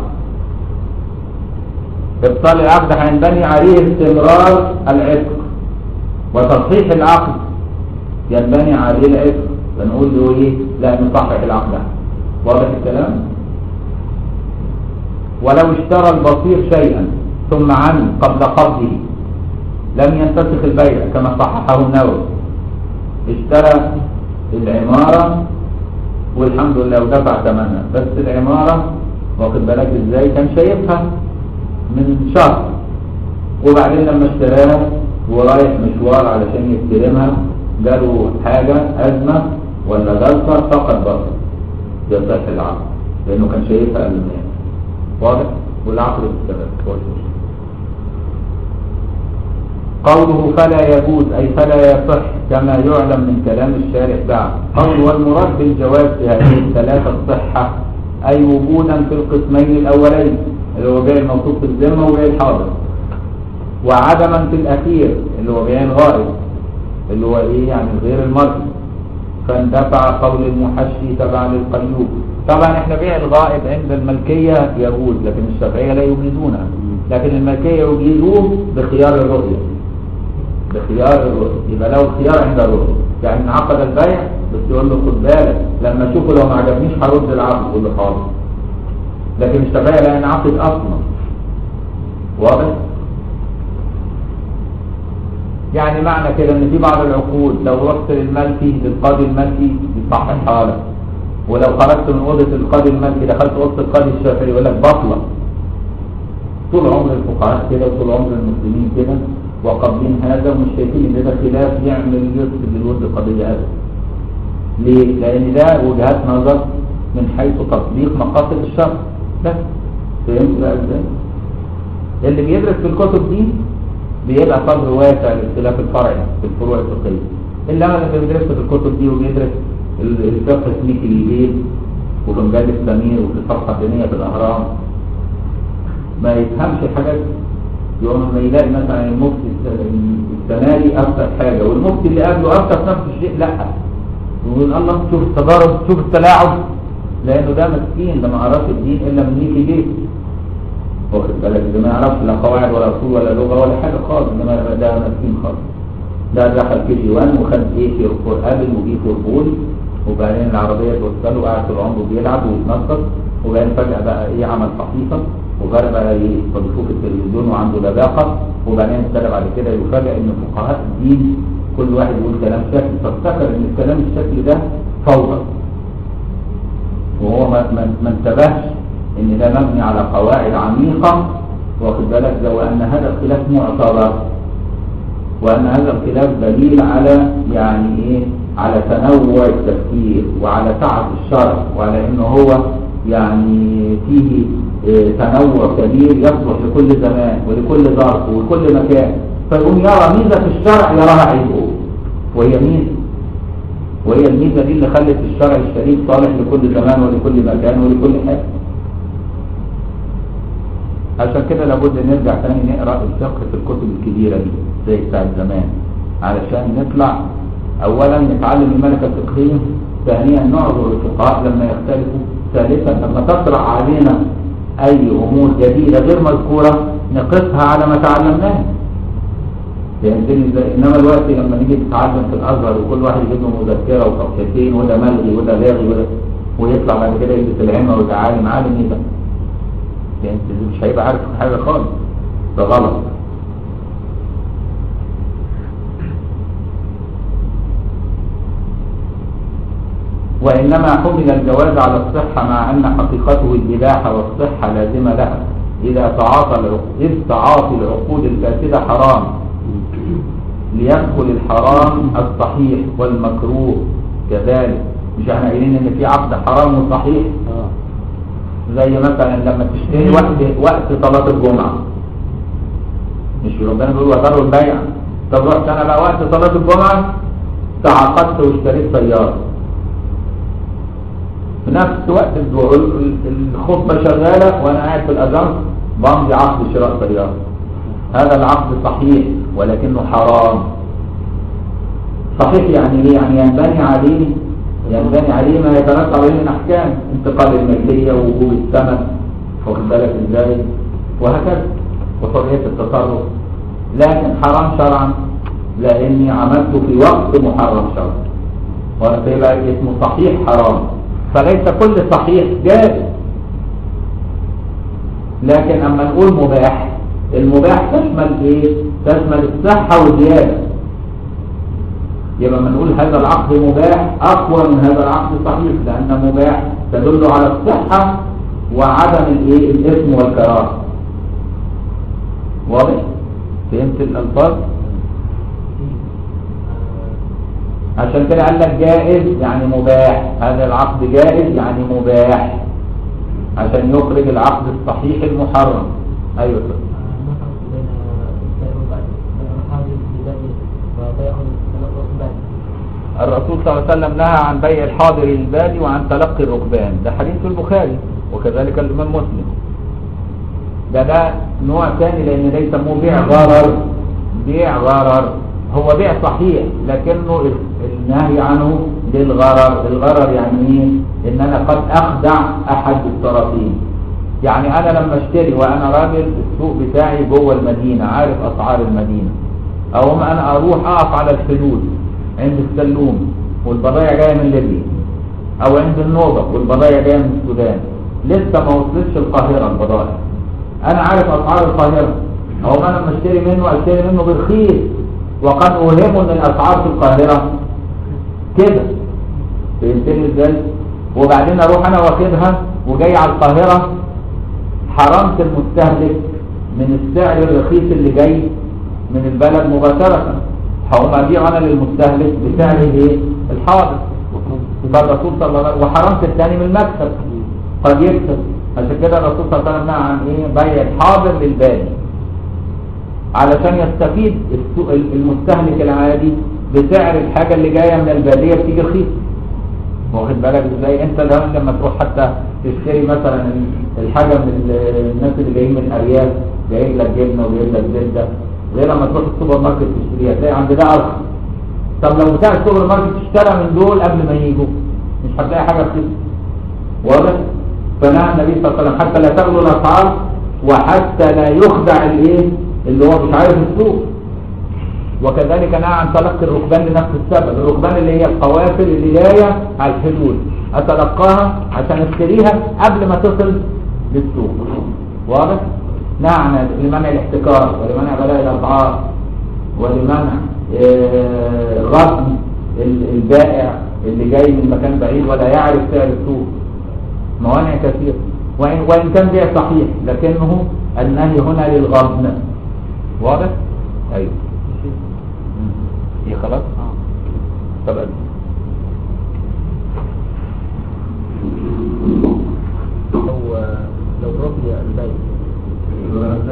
ابطال العقد هينبني عليه استمرار العتق وتصحيح العقد ينبني عليه العتق فنقول له ايه لا نصحح العقد واضح الكلام ولو اشترى البصير شيئا ثم عمي قبل قبضه لم ينفسخ البيع كما صححه النووي اشترى العمارة والحمد لله ودفع ثمنها بس العمارة واخد بالك ازاي كان شايفها من شهر وبعدين لما اشتراها ورايح مشوار علشان يستلمها جاله حاجة أزمة ولا جلطة فقد بصر يصح العقد لأنه كان شايفها قبل ما يمشي. واضح والعقد بالسبب كويس قوله فلا يجوز أي فلا يصح كما يعلم من كلام الشارع بعد قول والمراد بالجواز في هذه الثلاثة الصحة أي وجودا في القسمين الأولين اللي هو بيع الموصوف في الذمة وبيع الحاضر وعدما في الأخير اللي هو بيع الغائب اللي هو إيه يعني غير المرئي فاندفع قول المحشي تبع للقيوم طبعا احنا بيع الغائب عند الملكية يجوز لكن الشافعية لا يجيزونها لكن الملكية يجيزوه بخيار الرؤية بخيار الرؤية يبقى له الخيار عند الرؤية يعني انعقد البيع بس يقول له خد بالك لما اشوفه لو ما عجبنيش هرد العقد يقول له حاضر لكن الشافعية لا ينعقد اصلا واضح يعني معنى كده ان في بعض العقود لو رحت للملكي للقاضي الملكي يصححها لك ولو خرجت من اوضه القاضي الملكي دخلت اوضه القاضي الشافعي يقول لك بطله طول عمر الفقهاء كده وطول عمر المسلمين كده وقابلين هذا ومش شايفين ان ده خلاف يعمل يفسد للود القضيه هذا ليه؟ لان ده وجهات نظر من حيث تطبيق مقاصد الشرع بس فهمت بقى ازاي؟ اللي بيدرس في الكتب دي بيبقى قدر واسع للاختلاف الفرعي في الفروع الفقهيه الا اللي بيدرس في الكتب دي وبيدرس ال- الفقه سميك البيت وبنجاد السمير وفي الصفحه الدينيه في الاهرام ما يفهمش حاجات يوم ما يلاقي مثلا المفتي الس- السنه دي افتح حاجه والمفتي اللي قبله افتح نفس الشيء لا يقول الله شوف التجارب شوف التلاعب لانه ده مسكين ده ما عرفش الدين الا من ليكي بيت واخد بالك ده ما يعرفش لا قواعد ولا اصول ولا لغه ولا حاجه خالص انما ده مسكين خالص ده دخل كي جي 1 وخد ايه في قابل وجي فوربول وبعدين العربيه توصله وقعد طول عمره بيلعب ويتنطط وبعدين فجاه بقى ايه عمل حقيقه وبقى بقى يستضيفوه في التلفزيون وعنده لباقه وبعدين ابتدى بعد كده يفاجئ ان فقهاء الدين كل واحد يقول كلام شكل فافتكر ان الكلام الشكل ده فوضى وهو ما, ما, ما انتبهش ان ده مبني على قواعد عميقة واخد بالك ده وان هذا الخلاف معتبر وان هذا الخلاف دليل على يعني ايه على تنوع التفكير وعلى سعة الشرع وعلى انه هو يعني فيه آه، تنوع كبير يصلح لكل زمان ولكل ظرف ولكل مكان فيقوم يرى ميزة في الشرع يراها عيبه وهي ميزة وهي الميزة دي اللي خلت الشرع الشريف صالح لكل زمان ولكل مكان ولكل حاجة عشان كده لابد نرجع تاني نقرا الفقه في الكتب الكبيره دي زي بتاعت زمان علشان نطلع اولا نتعلم الملكه الفقهيه ثانيا نعذر الفقهاء لما يختلفوا ثالثا لما تطرح علينا اي امور جديده غير مذكوره نقصها على ما تعلمناه فهمتني ازاي انما الوقت لما نيجي نتعلم في الازهر وكل واحد يجيب له مذكره وصفحتين وده ملغي وده لاغي وده ويطلع بعد كده يلبس العمه ويبقى عالم عالم ايه ده؟ يعني انت مش هيبقى عارف حاجة خالص ده غلط وإنما حمل الجواز على الصحة مع أن حقيقته الإباحة والصحة لازمة لها إذا تعاطى العقود إذ تعاطي العقود الفاسدة حرام ليدخل الحرام الصحيح والمكروه كذلك مش احنا قايلين ان في عقد حرام وصحيح اه زي مثلا لما تشتري وقت وقت صلاة الجمعة مش ربنا بيقول وذروا البيع طب رحت انا بقى وقت صلاة الجمعة تعاقدت واشتريت سيارة في نفس وقت الجو- ال- ال- الخطبة شغالة وانا قاعد في الاذان بمضي عقد شراء سيارة هذا العقد صحيح ولكنه حرام صحيح يعني ايه يعني ينبني عليه ينبني عليه ما يترتب عليه من احكام انتقال الملكيه ووجوب الثمن واخد بالك ازاي وهكذا وحريه التصرف لكن حرام شرعا لاني عملته في وقت محرم شرعا ويبقى اسمه صحيح حرام فليس كل صحيح جائز لكن اما نقول مباح المباح تشمل ايه تشمل الصحه والزياده يبقى لما نقول هذا العقد مباح اقوى من هذا العقد صحيح لان مباح تدل على الصحه وعدم الايه الاثم والكراهه واضح فهمت الالفاظ عشان كده قال لك جائز يعني مباح هذا العقد جائز يعني مباح عشان يخرج العقد الصحيح المحرم ايوه كده. ما فرق بين بيع البيع بيع الحاضر ببيع وبيع الركبان الرسول صلى الله عليه وسلم نهى عن بيع الحاضر البادي وعن تلقي الركبان ده حديث في البخاري وكذلك الإمام مسلم ده ده نوع ثاني لأن ده يسموه بيع غرر بيع غرر هو بيع صحيح لكنه النهي عنه للغرر الغرر يعني ايه ان انا قد اخدع احد الطرفين يعني انا لما اشتري وانا راجل السوق بتاعي جوه المدينه عارف اسعار المدينه او ما انا اروح اقف على الحدود عند السلوم والبضائع جايه من ليبيا او عند النوبه والبضائع جايه من السودان لسه ما وصلتش القاهره البضائع انا عارف اسعار القاهره او ما انا لما اشتري منه اشتري منه برخيص وقد اوهمه ان الاسعار في القاهره كده فهمتني ازاي وبعدين اروح انا واخدها وجاي على القاهره حرمت المستهلك من السعر الرخيص اللي جاي من البلد مباشره هقوم ابيع انا للمستهلك بسعر ايه الحاضر فالرسول صلى الله عليه وسلم وحرمت الثاني من المكسب قد يكسب عشان كده الرسول صلى الله عليه وسلم نهى عن ايه بيع الحاضر للبادي علشان يستفيد السوق- المستهلك العادي بسعر الحاجة اللي جاية من البادية بتيجي رخيص واخد بالك ازاي انت ده لما تروح حتى تشتري مثلا الحاجة من ال- الناس اللي جايين من الارياف جايب لك جبنة وجايب لك زبدة غير لما تروح السوبر ماركت تشتريها تلاقي عند ده ارخص طب لو بتاع السوبر ماركت اشترى من دول قبل ما يجوا مش هتلاقي حاجة رخيصة واضح فنهى النبي صلى الله عليه وسلم حتى لا تغلو الاسعار وحتى لا يخدع الايه اللي هو مش عارف السوق وكذلك نهى عن تلقي الركبان لنفس السبب الركبان اللي هي القوافل اللي جايه على الحدود اتلقاها عشان اشتريها قبل ما تصل للسوق واضح نهى عن لمنع الاحتكار ولمنع بلاء الاسعار ولمنع آه، غضب ال- البائع اللي جاي من مكان بعيد ولا يعرف سعر السوق موانع كثيرة وإن, وإن كان بيع صحيح لكنه النهي هنا للغبن واضح؟ أيوه مم. هي خلاص؟ طب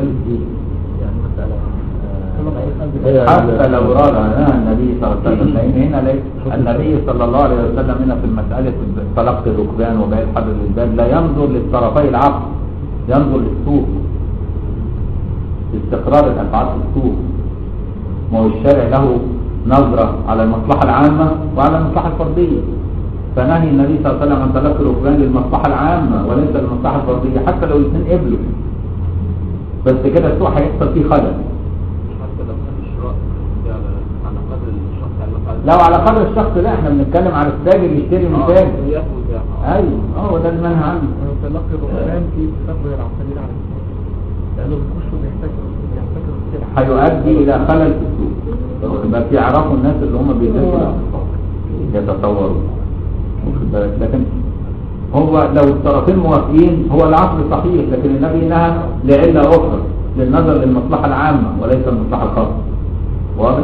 مسألة ايه؟ يعني مثلا هي- حتى لو راى النبي صلى الله عليه وسلم لان هنا ليس النبي صلى الله عليه وسلم هنا في المسألة تلقي الركبان وبيع الحبل للباب لا ينظر للطرفي العقل ينظر للسوق استقرار الافعال في السوق ما هو الشارع له نظرة على المصلحة العامة وعلى المصلحة الفردية فنهي النبي صلى الله عليه وسلم عن تلقي الركبان للمصلحة العامة وليس للمصلحة الفردية حتى لو الاثنين قبلوا بس كده السوق هيحصل فيه خلل حتى لو كان الشراء على على قدر الشخص على قدر لو على قدر الشخص لا احنا بنتكلم على التاجر يشتري من تاجر ياخد بيع ايوه اه ده المنهى عنه تلقي الركبان في تفضل العقلين على السوق لأنه بيخشوا بيحتكروا بيحتكروا السلع هيؤدي الى خلل في السوق يبقى في يعرفوا الناس اللي هم بيدرسوا يتصوروا واخد بالك لكن هو لو الطرفين موافقين هو العقل صحيح لكن النبي نهى لعله اخرى للنظر للمصلحه العامه وليس المصلحه الخاصه واضح؟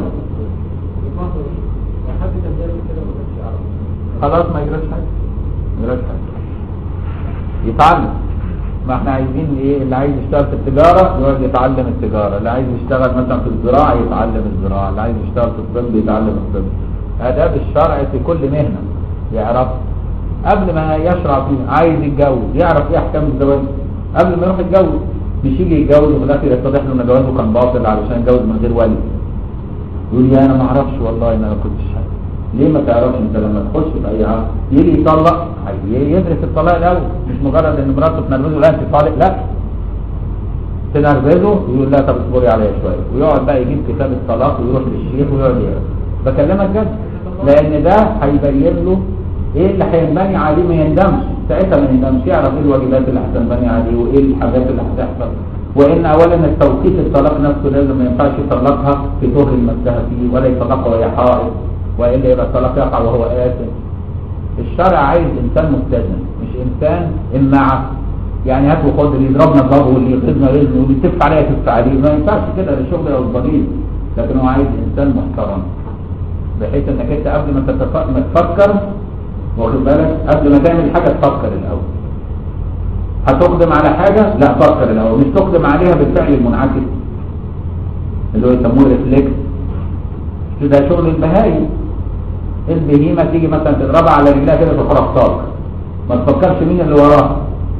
خلاص ما يجراش حاجه ما يجراش حاجه يتعلم ما احنا عايزين ايه اللي عايز يشتغل في التجارة يقعد يتعلم التجارة اللي عايز يشتغل مثلا في الزراعة يتعلم الزراعة اللي عايز يشتغل في الطب يتعلم الطب آداب الشرع في كل مهنة يعرف قبل ما يشرع فيه عايز يتجوز يعرف ايه احكام الزواج قبل ما يروح يتجوز مش يجي يتجوز وفي الاخر يتضح له ان جوازه كان باطل علشان يتجوز من غير ولي يقول لي انا ما اعرفش والله انا ما كنتش عارف ليه ما تعرفش انت لما تخش في اي عقد يجي يطلق هي- يدرس الطلاق الاول مش مجرد ان مراته تنرفزه لا انت طالق لا تنرفزه يقول لا طب اصبري عليا شويه ويقعد بقى يجيب كتاب الطلاق ويروح للشيخ ويقعد يقرا بكلمك جد لان ده هيبين له ايه اللي هينبني عليه ما يندمش ساعتها ما يندمش يعرف ايه الواجبات اللي هتنبني عليه وايه الحاجات اللي هتحصل وان اولا التوقيت الطلاق نفسه لازم ما ينفعش يطلقها في طهر مسها فيه ولا يطلقها وهي حائض والا يبقى الطلاق يقع وهو آثم الشرع عايز انسان متزن مش انسان امعة يعني هات وخد اللي يضربنا ضربه واللي يخدنا رزق واللي يتف عليا يتف عليه ما ينفعش كده ده شغل الضريب لكن هو عايز انسان محترم بحيث انك انت قبل ما تتف... ما تفكر واخد بالك قبل ما تعمل حاجه تفكر الاول هتقدم على حاجه لا فكر الاول مش تقدم عليها بالفعل المنعكس اللي هو يسموه ريفلكس ده شغل البهايم البهيمه تيجي مثلا تضربها على رجلها كده تخرج طاق ما تفكرش مين اللي وراها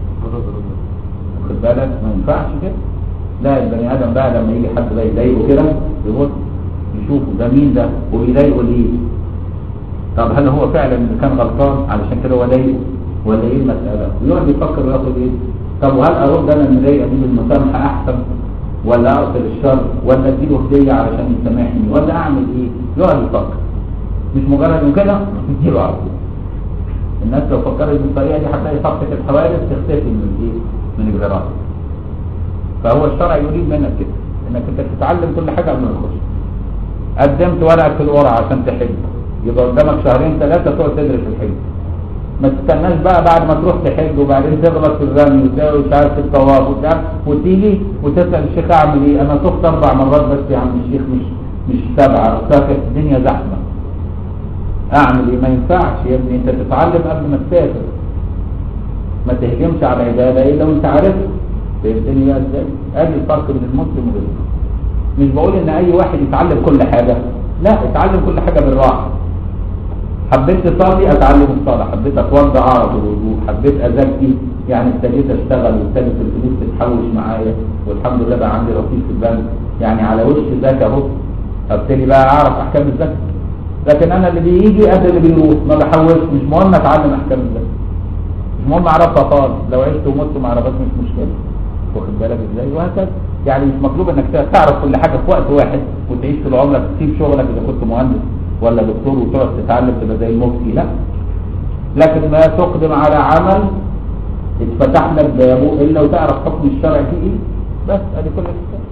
واخد بالك ما ينفعش كده لا البني ادم بقى لما يجي حد بقى يضايقه كده يبص يشوفه ده مين ده وبيضايقه ليه طب هل هو فعلا اللي كان غلطان علشان كده هو ضايقه ولا ايه المساله ويقعد يفكر وياخد ايه طب وهل ارد انا المضايقه دي بالمسامحه احسن ولا اقتل الشر ولا اديله هديه علشان يسامحني ولا اعمل ايه يقعد يفكر مش مجرد انه كده اديله على طول الناس لو فكرت بالطريقه دي هتلاقي صفحه الحوادث تختفي من ايه من الجرائم فهو الشرع يريد منك كده انك انت تتعلم كل حاجه قبل ما تخش قدمت ورقك في القرعه عشان تحج يبقى قدامك شهرين ثلاثه تقعد تدرس الحج ما تستناش بقى بعد ما تروح تحج وبعدين تغلط في الرمي ومش عارف في الطواف وبتاع وتيجي وتسال الشيخ اعمل ايه انا تخت اربع مرات بس يا عم الشيخ مش مش سبعه ساكت الدنيا زحمه اعمل ايه ما ينفعش يا ابني انت تتعلم قبل ما تسافر ما تهجمش على العباده الا وانت عارفها فهمتني بقى ازاي ادي الفرق بين المسلم وغيره مش بقول ان اي واحد يتعلم كل حاجه لا اتعلم كل حاجه بالراحه حبيت تصلي اتعلم الصلاه حبيت اتوضا اعرف الوضوء حبيت ازكي يعني ابتديت اشتغل وابتدت الفلوس تتحوش معايا والحمد لله بقى عندي رصيد في البنك يعني على وش زكاه اهو ابتدي بقى اعرف احكام الزكاه لكن انا اللي بيجي قد اللي بيروح ما بحوش مش مهم اتعلم احكام الزكاه مش مهم اعرفها خالص لو عشت ومت ما عرفتش مش مشكله واخد بالك ازاي وهكذا يعني مش مطلوب انك تعرف كل حاجه في وقت واحد وتعيش طول عمرك تسيب شغلك اذا كنت مهندس ولا دكتور وتقعد تتعلم تبقى زي المفتي لا لكن ما تقدم على عمل اتفتح لك بابه الا وتعرف حكم الشرع فيه ايه بس ادي كل الكتاب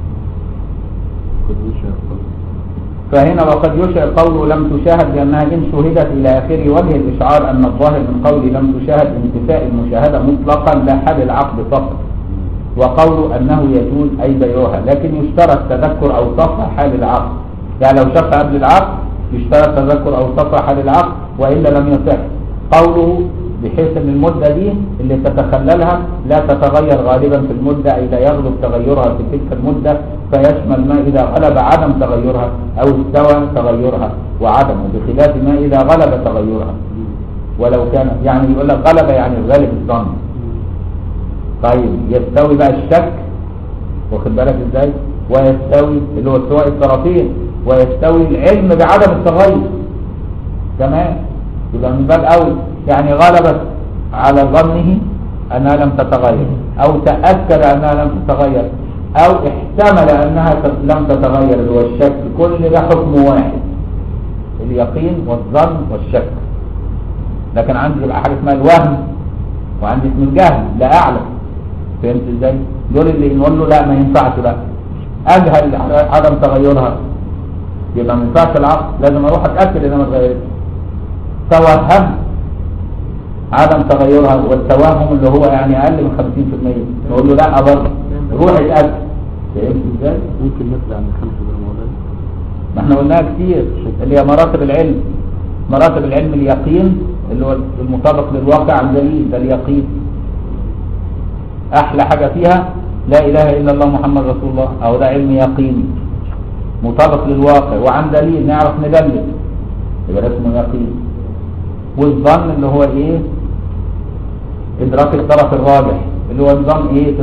فهنا وقد يشعر قوله لم تشاهد لأنها إن شهدت إلى آخر وجه الإشعار أن الظاهر من قوله لم تشاهد انتفاء المشاهدة مطلقا لا حال العقد فقط وقوله أنه يجوز أي بيعها لكن يشترط تذكر أو صفة حال العقد يعني لو شق قبل العقد يشترط تذكر أو صفة حال العقد وإلا لم يصح قوله بحيث ان المدة دي اللي تتخللها لا تتغير غالبا في المدة اي لا يغلب تغيرها في تلك المدة فيشمل ما اذا غلب عدم تغيرها او استوى تغيرها وعدمه بخلاف ما اذا غلب تغيرها ولو كان يعني يقول لك غلب يعني الغالب الظن طيب يستوي بقى الشك واخد بالك ازاي ويستوي اللي هو استواء الطرفين ويستوي العلم بعدم التغير تمام يبقى من باب اول يعني غلبت على ظنه انها لم تتغير او تاكد انها لم تتغير او احتمل انها ت- لم تتغير اللي هو الشك كل ده حكم واحد اليقين والظن والشك لكن عندي بقى حاجه اسمها الوهم وعندي اسم الجهل لا اعلم فهمت ازاي دول اللي نقول له لا ما ينفعش بقى اجهل عدم تغيرها يبقى ما ينفعش العقل لازم اروح اتاكد انها ما اتغيرتش توهم عدم تغيرها والتوهم اللي هو يعني اقل من 50% نقول له لا برضه روح اتاكد فهمت ازاي ممكن نطلع من خمسة بالموضوع ما احنا قلناها كتير اللي هي مراتب العلم مراتب العلم اليقين اللي هو المطابق للواقع عن دليل ده اليقين احلى حاجة فيها لا اله الا الله محمد رسول الله او ده علم يقيني مطابق للواقع وعن دليل نعرف ندلل يبقى ده اسمه يقين والظن اللي هو ايه ادراك الطرف الراجح اللي هو نظام ايه 90%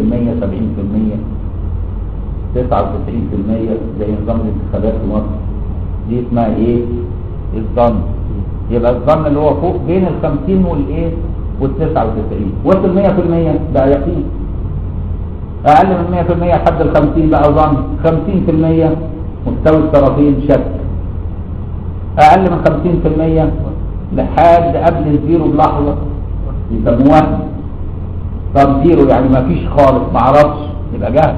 70% 99% زي نظام الانتخابات في مصر دي اسمها ايه الظن يبقى الظن اللي هو فوق بين ال 50 والايه وال 99 وصل 100% بقى يقين اقل من 100% لحد ال 50 بقى ظن 50% مستوى الطرفين شك اقل من 50% لحد قبل الزيرو بلحظه يسموه وهم طب زيرو يعني ما فيش خالص ما اعرفش يبقى جهل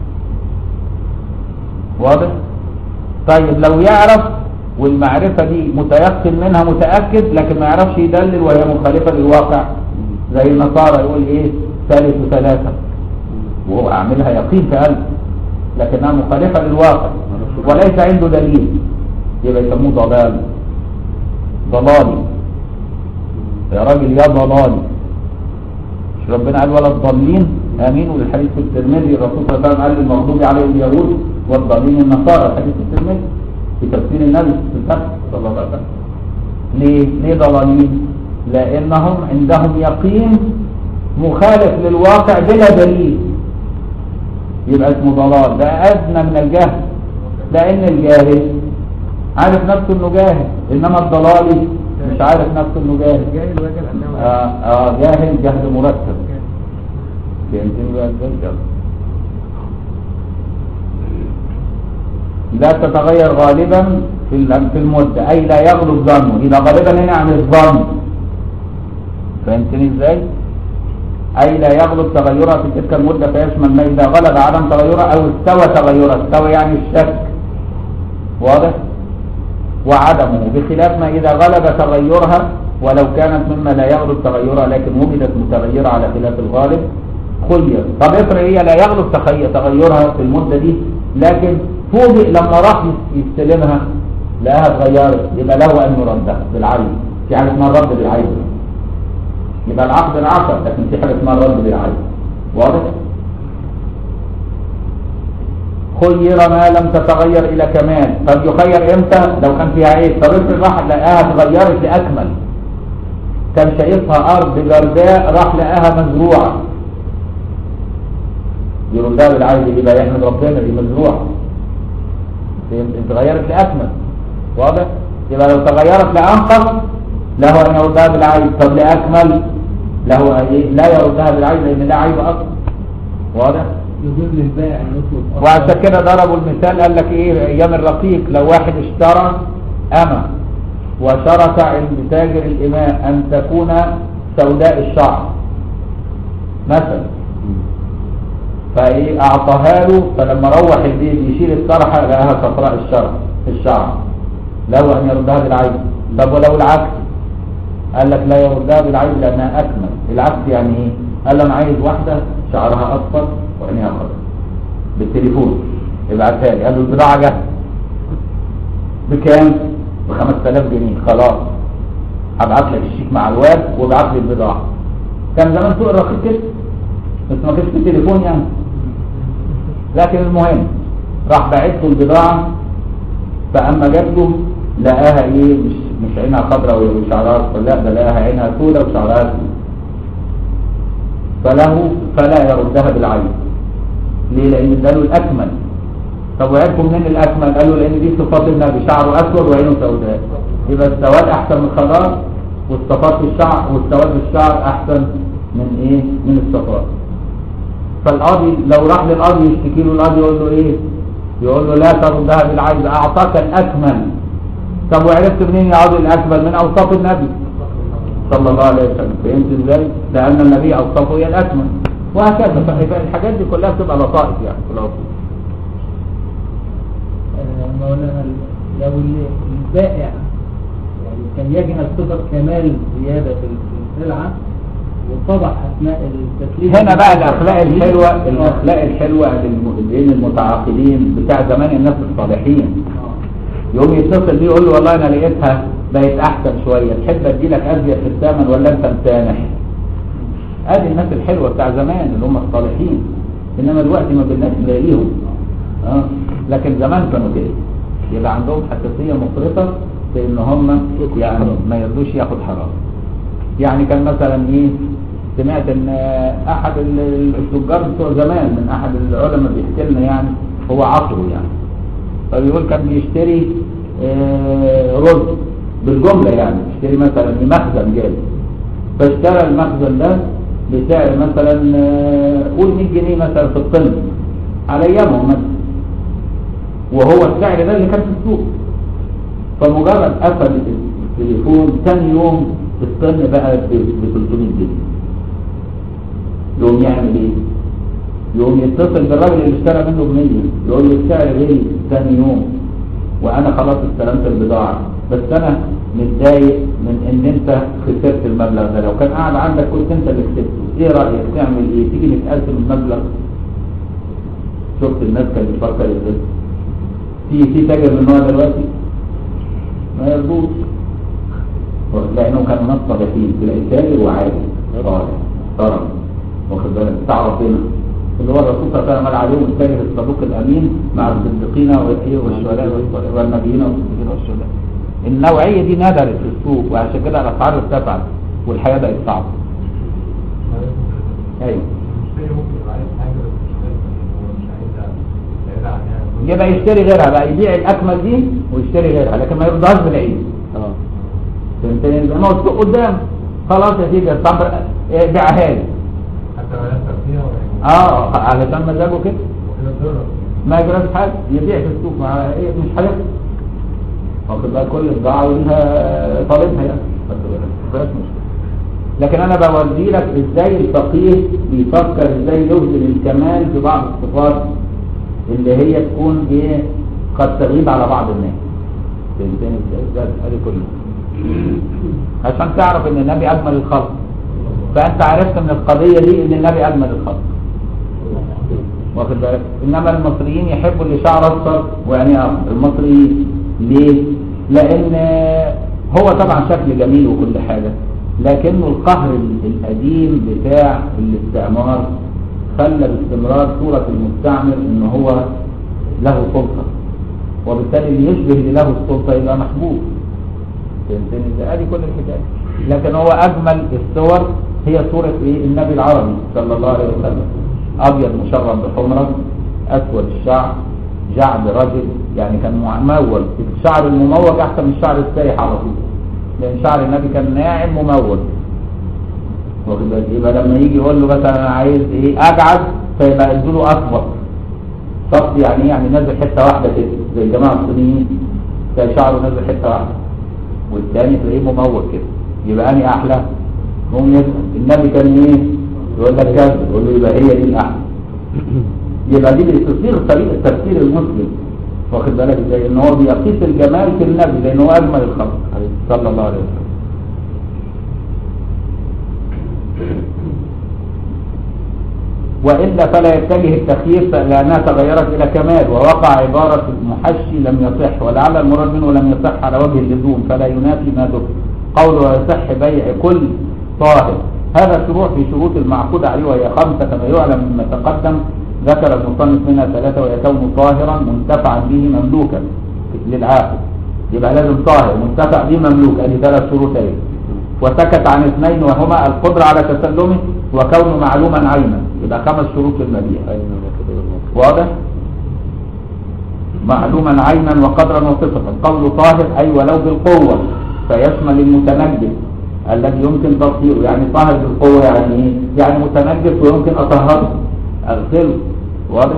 واضح طيب لو يعرف والمعرفة دي متيقن منها متأكد لكن ما يعرفش يدلل وهي مخالفة للواقع زي النصارى يقول ايه ثالث وثلاثة وهو اعملها يقين في قلبه لكنها مخالفة للواقع وليس عنده دليل يبقى يسموه ضلال ضلالي يا راجل يا ضلالي مش ربنا قال ولا الضالين امين وللحديث في الترمذي الرسول صلى الله عليه وسلم قال المغضوب عليهم اليهود والضالين النصارى الحديث في الترمذي في تفسير النبي في الفتح صلى الله عليه وسلم ليه ليه ضلالين لانهم عندهم يقين مخالف للواقع بلا دليل يبقى اسمه ضلال ده ادنى من الجهل لان الجاهل عارف نفسه انه جاهل انما الضلالي مش عارف نفسه انه جاهل جاهل وجل انه آه آه جاهل جهل مرتب فهمتني بقى ازاي كده لا تتغير غالبا في ال- في المدة أي لا يغلب ظنه إذا غالبا هنا عن الظن فهمتني ازاي؟ أي لا يغلب تغيرها في تلك المدة فيشمل ما إذا غلب عدم تغيرها أو استوى تغيرها استوى يعني الشك واضح؟ وعدمه بخلاف ما إذا غلب تغيرها ولو كانت مما لا يغلب تغيرها لكن وجدت متغيرة على خلاف الغالب خير طب افرض هي لا يغلب تخي- تغيرها في المدة دي لكن فوجئ لما راح يستلمها لقاها اتغيرت يبقى له ان يردها بالعين في حاجه اسمها الرد بالعين يبقى العقد انعقد لكن في حاجه اسمها الرد بالعين واضح خير ما لم تتغير الى كمال طب يخير امتى لو كان فيها عيب طب افرض راح لقاها اتغيرت لاكمل كان شايفها ارض جرداء راح لقاها مزروعه يردها بالعين يبقى يحمد ربنا دي مزروعه فهمت؟ اتغيرت لاكمل واضح يبقى لو تغيرت لانقص له ان يردها بالعين طب لاكمل له ايه لا يردها بالعين لان ده عيب اصلا واضح يجوز للبائع ان يطلب وعشان كده ضربوا المثال قال لك ايه ايام الرقيق لو واحد اشترى اما وشرط عند تاجر الاماء ان تكون سوداء الشعر مثلا فايه اعطاها له فلما روح البيت يشيل الطرحه لقاها صفراء الشعر الشعر له ان يردها بالعين طب ولو العكس قال لك لا يردها بالعين لانها اكمل العكس يعني ايه قال له انا عايز واحده شعرها اصفر وعينيها خضراء بالتليفون ابعتها لي قال له البضاعه جاهزه بكام ب 5000 جنيه خلاص هبعت لك الشيك مع الواد وابعت لي البضاعه كان زمان سوق الرقيق كده بس ما كانش في تليفون يعني لكن المهم راح باعت له البضاعه فاما جات له لقاها ايه مش مش عينها خضراء وشعرها اصفر لا ده لقاها عينها سوداء وشعرها اسود فله فلا يردها بالعين ليه لان ده له الاكمل طب وعرفوا منين الاكمل قالوا لان دي صفات النبي شعره اسود وعينه سوداء يبقى السواد احسن من الخضار والصفات في الشعر والسواد في الشعر احسن من ايه من الصفات فالقاضي لو راح للقاضي يشتكي له القاضي يقول له ايه يقول له لا تردها بالعين اعطاك الاكمل طب وعرفت منين يا قاضي الاكمل من اوصاف النبي صلى الله عليه وسلم فهمت ازاي لان النبي اوصافه هي الاكمل وهكذا فيبقى الحاجات دي كلها بتبقى لطائف يعني في العصور آه، مولانا لو ال- البائع يعني كان يجهل صفة كمال زيادة في في السلعة واتضح أثناء التسليم هنا بقى الاخلاق الحلوه الاخلاق الحلوه للم- بين المتعاقدين بتاع زمان الناس الصالحين آه. يقوم يتصل بيه يقول له والله انا لقيتها بقت احسن شويه تحب ادي لك ازيد في الثمن ولا انت مسامح ادي الناس الحلوه بتاع زمان اللي هم الصالحين انما دلوقتي ما بناش نلاقيهم اه لكن زمان كانوا كده يبقى عندهم حساسيه مفرطه في ان هم يعني ما يرضوش ياخد حرام يعني كان مثلا ايه سمعت ان احد ال- التجار بتوع زمان من احد العلماء بيحكي لنا يعني هو عصره يعني فبيقول كان بيشتري آه، رز بالجملة يعني يشتري مثلا مخزن جاي فاشترى المخزن ده بسعر مثلا آه، قول 100 جنيه مثلا في الطن على ايامهم مثلا وهو السعر ده اللي كان في السوق فمجرد قفل التليفون ثاني يوم الطن بقى ب 300 جنيه يقوم يعمل ايه؟ يقوم يتصل بالراجل اللي اشترى منه ب 100 يقول له السعر غلي ثاني يوم وانا خلاص استلمت البضاعه بس انا متضايق من ان انت خسرت المبلغ ده لو كان قاعد عندك كنت انت اللي كسبته ايه رايك تعمل ايه تيجي نتقسم المبلغ شفت الناس كانت بتفكر ازاي في في تاجر من النوع دلوقتي ما يرضوش لانه كانوا ناس صالحين تلاقي تاجر وعادي صالح طرف واخد بالك بتاع ربنا اللي هو الرسول صلى الله عليه وسلم قال عليهم التاجر الصدوق الامين مع الصديقين والايه والشهداء والصالحين والنبيين والصديقين والشهداء النوعيه دي ندرت في السوق وعشان كده الاسعار ارتفعت والحياه بقت صعبه ايوه يبقى يشتري غيرها بقى يبيع الاكمل دي ويشتري غيرها لكن ما يرضاش بالعيد اه فهمتني زي ما هو السوق قدام خلاص يا سيدي الصبر اه، بيعها لي حتى لو يسر فيها اه علشان مزاجه كده ما يجراش حاجه يبيع في السوق مع ايه مش هيخسر واخد بقى كل بضاعه وليها طالبها يعني خد بالك، مفيهاش مشكله لكن انا بوري لك ازاي الفقيه بيفكر ازاي يبذل الكمال في بعض الصفات اللي هي تكون ايه قد تغيب على بعض الناس فهمتني ازاي ده ادي كله عشان تعرف ان النبي اجمل الخلق فانت عرفت من القضيه دي ان النبي اجمل الخلق واخد بالك انما المصريين يحبوا اللي شعره اصفر وعينيه اخضر المصريين ليه لان هو طبعا شكل جميل وكل حاجه لكنه القهر القديم بتاع الاستعمار خلى باستمرار صوره المستعمر ان هو له سلطه وبالتالي اللي يشبه اللي له السلطه يبقى محبوب فهمتني ازاي ادي كل الحكايه لكن هو اجمل الصور هي صوره ايه النبي العربي صلى الله عليه وسلم ابيض مشرب بحمره اسود الشعر جعد رجل يعني كان ممول الشعر المموج احسن من الشعر السايح على طول لان شعر النبي كان ناعم ممول واخد بالك يبقى لما يجي يقول له مثلا انا عايز ايه اجعد فيبقى اديله اصفر صف يعني ايه يعني نازل حته واحده كده زي الجماعه الصينيين تلاقي شعره نازل حته واحده والثاني تلاقيه ممول كده يبقى انهي احلى هم يسأل النبي كان ايه يقول لك كذا يقول له يبقى هي دي الاحلى يبقى دي تصير طريقه تفسير المسلم واخد بالك ازاي ان هو بيقيس الجمال في النبي لان هو اجمل الخلق صلى الله عليه وسلم وإلا فلا يتجه التخيير لأنها تغيرت إلى كمال ووقع عبارة المحشي لم يصح ولعل المراد منه لم يصح على وجه اللزوم فلا ينافي ما ذكر قول ويصح بيع كل طاهر هذا شروع في شروط المعقود عليه وهي خمسة كما يعلم مما تقدم ذكر المصنف منها ثلاثة وهي كونه طاهرا منتفعا به مملوكا للعاقل يبقى لازم طاهر منتفع به مملوك ادي ثلاث شروط اهي وسكت عن اثنين وهما القدرة على تسلمه وكونه معلوما عينا يبقى خمس شروط للمبيع واضح معلوما عينا وقدرا وصفة قول طاهر أي ولو بالقوة فيشمل المتنجس الذي يمكن تطهيره يعني طاهر بالقوة يعني ايه؟ يعني متنجس ويمكن أطهره أغسله واضح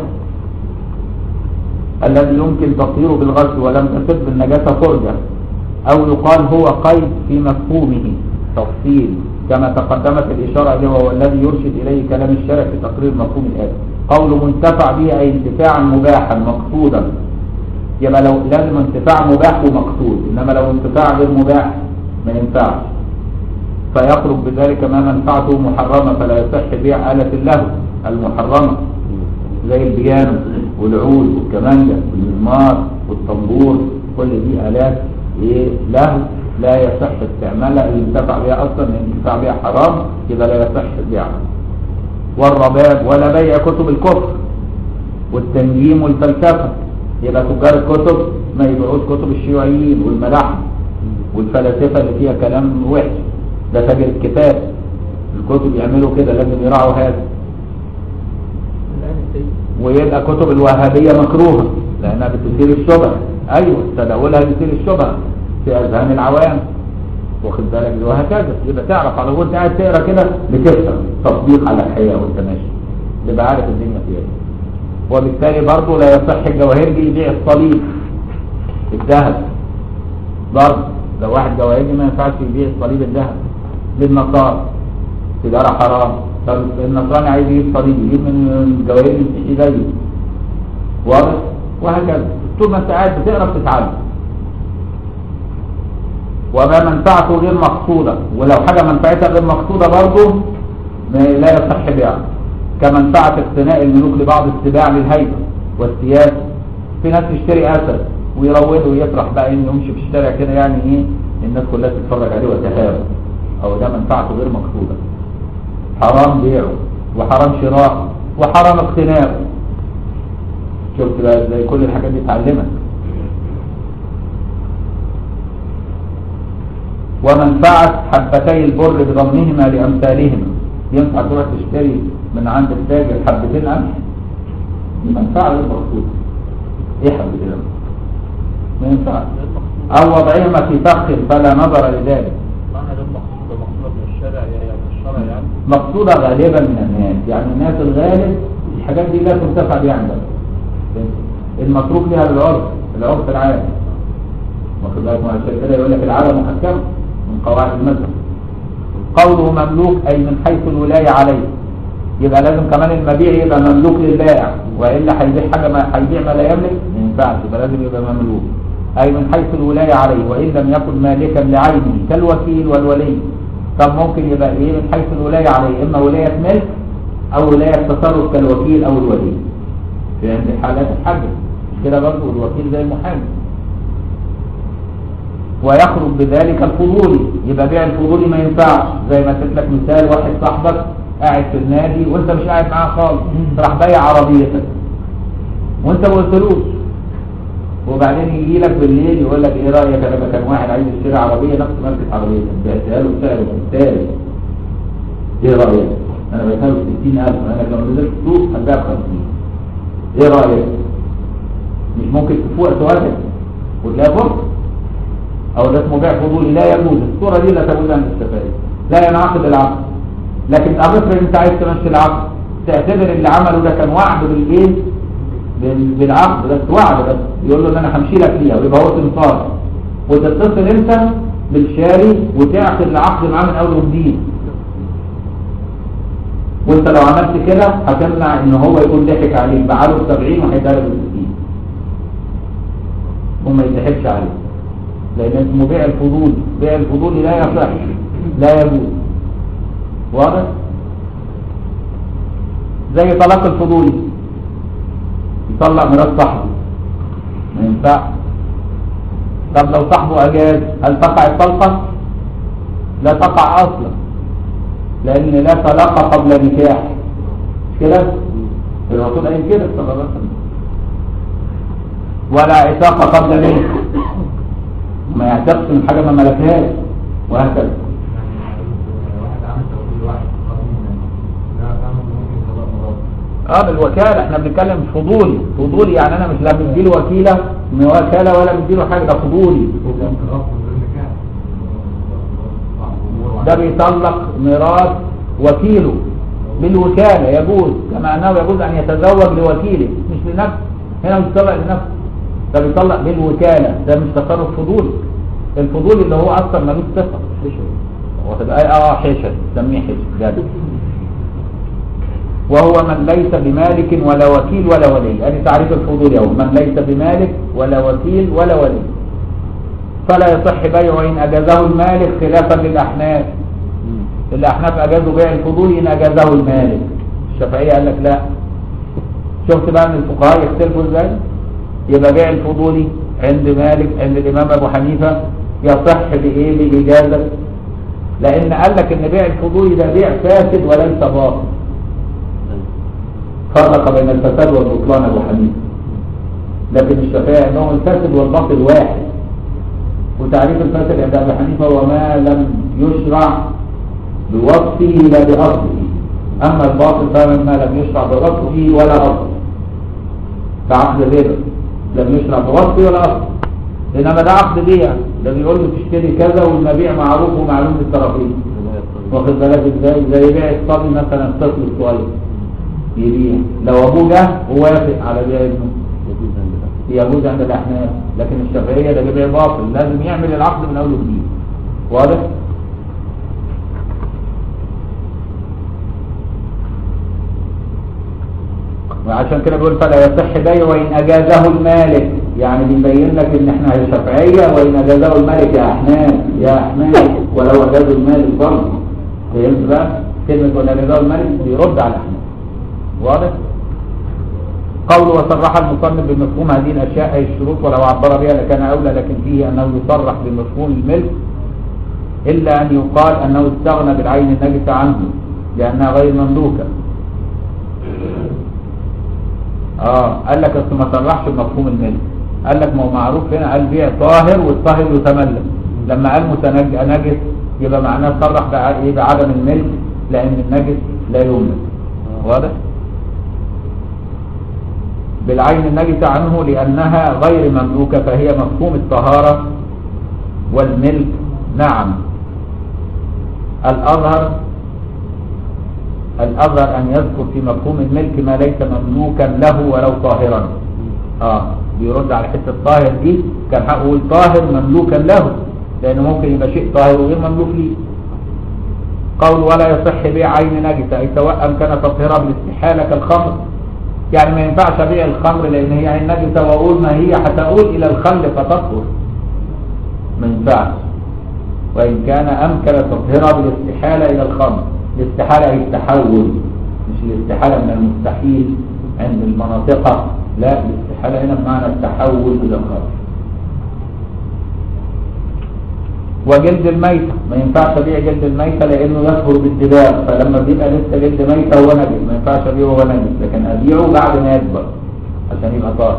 الذي يمكن تطهيره بالغسل ولم تسد بالنجاسة فرجة أو يقال هو قيد في مفهومه تفصيل كما تقدمت الإشارة إليه وهو الذي يرشد إليه كلام الشارع في تقرير مفهوم الآية قول منتفع به أي انتفاعا مباحا مقصودا يبقى لو لازم انتفاع مباح ومقصود إنما لو انتفاع غير مباح ما ينفعش فيخرج بذلك ما منفعته محرمة فلا يصح بيع آلة له المحرمة زي البيانو والعود والكمانجة والمزمار والطنبور كل دي آلات إيه له لا يصح استعمالها اللي ينتفع بها أصلا لأن الانتفاع بها حرام يبقى لا يصح بيعها والرباب ولا بيع كتب الكفر والتنجيم والفلسفة يبقى تجار الكتب ما يبيعوش كتب الشيوعيين والملاحم والفلاسفة اللي فيها كلام وحش ده تاجر الكتاب الكتب يعملوا كده لازم يراعوا هذا الآن السيد ويبقى كتب الوهابية مكروهة لأنها بتثير الشبهة أيوة تداولها يثير الشبهة في أذهان العوام واخد بالك وهكذا يبقى تعرف على وانت قاعد تقرا كده بتفهم تطبيق على الحياة وانت ماشي تبقى عارف الدنيا فيها ايه وبالتالي برضه لا يصح الجواهرجي يبيع الصليب الذهب برضه لو واحد جواهرجي ما ينفعش يبيع الصليب الذهب للنصارى تجارة حرام طب النصراني عايز يجيب صليب يجيب من الجواهرجي المسيحي زيه واضح وهكذا طول ما انت قاعد بتقرا بتتعلم وما منفعته غير مقصودة ولو حاجة منفعتها غير مقصودة برضه ما- لا يصح بيعها كمنفعة اقتناء الملوك لبعض السباع للهيبة والسياسة في ناس تشتري أسد ويروضه ويفرح بقى انه يمشي في الشارع كده يعني ايه الناس كلها تتفرج عليه وتهابه او ده منفعته غير مقصودة حرام بيعه وحرام شراءه وحرام اقتناؤه شفت بقى ازاي كل الحاجات دي اتعلمت ومنفعة حبتي البر بضمنهما لأمثالهما ينفع تروح تشتري من عند التاجر حبتين قمح دي منفعة غير مقصودة ايه حبتين قمح؟ ما ينفعش أو وضعهما في فخ فلا نظر لذلك معنى ده مقصود ده مقصود من الشارع يعني من الشرع يعني مقصودة غالبا من الناس يعني الناس الغالب الحاجات دي لا تنتفع بها عندنا المتروك لها للعرف العرف العام واخد بالك من عشان كده يقول لك العالم محكم من قواعد المذهب قوله مملوك أي من حيث الولاية عليه يبقى لازم كمان المبيع يبقى مملوك للبائع وإلا هيبيع حاجة ما هيبيع ما لا يملك ما ينفعش يبقى لازم يبقى مملوك أي من حيث الولاية عليه وإن لم يكن مالكا لعينه كالوكيل والولي طب ممكن يبقى إيه من حيث الولاية عليه إما ولاية ملك أو ولاية تصرف كالوكيل أو الولي في عند حالات الحج كده برضه الوكيل زي المحامي ويخرج بذلك الفضولي يبقى بيع الفضولي ما ينفعش زي ما اديت لك مثال واحد صاحبك قاعد في النادي وانت مش قاعد معاه خالص راح بايع عربيتك وانت ما قلتلوش وبعدين يجي لك بالليل يقول لك ايه رايك انا كان واحد عايز يشتري عربيه نفس ماركه عربيتك بعتها له بسعر مثالي ايه رايك انا بعتها له 60000 انا لو نزلت السوق هتبيع ب 50 ايه رايك مش ممكن تفوق توافق وتلاقي فرصه او ده اسمه بيع فضولي لا يجوز الصوره دي لا تجوز عند السفاري لا ينعقد العقد لكن افرض انت عايز تمشي العقد تعتبر اللي عمله ده كان وعد بالايه بال- بالعقد بس وعد بس يقول له ان انا همشي لك فيها ويبقى هو سمسار وتتصل انت بالشاري وتعقد العقد معاه من اول وجديد وانت لو عملت كده هتمنع ان هو يكون ضحك عليك بعاله ب 70 وهيدارك ب 60 وما يضحكش عليك لان اسمه بيع الفضول بيع الفضول لا يصح لا يجوز واضح زي طلاق الفضولي يطلق مرات صاحبه ما ينفعش طب لو صاحبه اجاز هل تقع الطلقه لا تقع اصلا لان لا طلاق قبل نكاح مش كده الرسول قال كده صلى الله عليه وسلم ولا عتاق قبل ملك ما يعتقش من حاجه ما ملكهاش وهكذا واحد عمل توكيل واحد قانون لا تعمل ممكن طلاق مرات اه بالوكاله احنا بنتكلم فضولي فضولي يعني انا مش لا مديله وكيله من وكاله ولا مديله حاجه ده فضولي ده بيطلق ميراث وكيله بالوكاله يجوز كما انه يجوز ان يتزوج لوكيله مش لنفسه هنا مش بيطلق لنفسه ده بيطلق بالوكاله ده مش تصرف فضولي الفضولي اللي هو اصلا ملوش صفه وتبقى اه حشر سميه حشر جد وهو من ليس بمالك ولا وكيل ولا ولي ادي تعريف الفضول يوم من ليس بمالك ولا وكيل ولا ولي فلا يصح بيعه ان اجازه المالك خلافا للاحناف الاحناف اجازوا بيع الفضول ان اجازه المالك الشافعيه قال لك لا شفت بقى ان الفقهاء يختلفوا ازاي يبقى بيع الفضولي عند مالك عند الامام ابو حنيفه يصح بايه باجازه لان قال لك ان بيع الفضولي ده بيع فاسد وليس باطل فرق بين الفساد والبطلان ابو حنيفه لكن الشافعي انه الفاسد والباطل واحد وتعريف الفاسد عند ابي حنيفه هو ما لم يشرع بوصفه لا باصله اما الباطل فمما لم يشرع بوصفه ولا اصله كعقد الربا لم يشرع بوصفه ولا اصله انما ده عقد بيع ده بيقول له تشتري كذا والمبيع معروف ومعلوم للطرفين واخد بالك ازاي زي بيع الصبي مثلا الطفل الصغير يبيع لو ابوه جه ووافق على بيع ابنه يجوز عند الاحناف لكن الشافعيه ده بيع باطل لازم يعمل العقد من اول وجديد واضح وعشان كده بيقول فلا يصح بيع وان اجازه المالك يعني بيبين لك ان احنا شافعيه وان اجازه المالك يا احناف يا احناف ولو اجازه المالك برضه فهمت بقى كلمه وان اجازه المالك بيرد على الاحناف واضح قول وصرح المصنف بمفهوم هذه الاشياء اي الشروط ولو عبر بها لكان اولى لكن فيه انه يصرح بمفهوم الملك الا ان يقال انه استغنى بالعين النجسه عنه لانها غير مملوكه اه قال لك اصل ما صرحش بمفهوم الملك قال لك ما هو معروف هنا قال بيع طاهر والطاهر يتملك لما قال متنجس يبقى معناه صرح بع- إيه بعدم الملك لان النجس لا يملك واضح بالعين النجسة عنه لأنها غير مملوكة فهي مفهوم الطهارة والملك نعم الأظهر الأظهر أن يذكر في مفهوم الملك ما ليس مملوكا له ولو طاهرا آه بيرد على حتة الطاهر دي كان حقه يقول طاهر مملوكا له لأنه ممكن يبقى شيء طاهر وغير مملوك ليه قول ولا يصح بيع عين نجسة أي سواء كان تطهيرها بالاستحالة كالخمر يعني ما ينفعش أبيع الخمر لأن هي عين نجسة وأقول ما هي هتقول إلى الخل فتطهر ما ينفعش وإن كان أمكن تطهيرها بالاستحالة إلى الخمر الاستحالة هي التحول مش الاستحالة من المستحيل عند المناطق لا الاستحالة هنا بمعنى التحول إلى الخمر وجلد الميتة ما ينفعش ابيع جلد الميتة لانه يطهر بالدباغ فلما بيبقى لسه جلد ميتة هو نجس ما ينفعش ابيعه هو نجس لكن ابيعه بعد ما يكبر عشان يبقى طاهر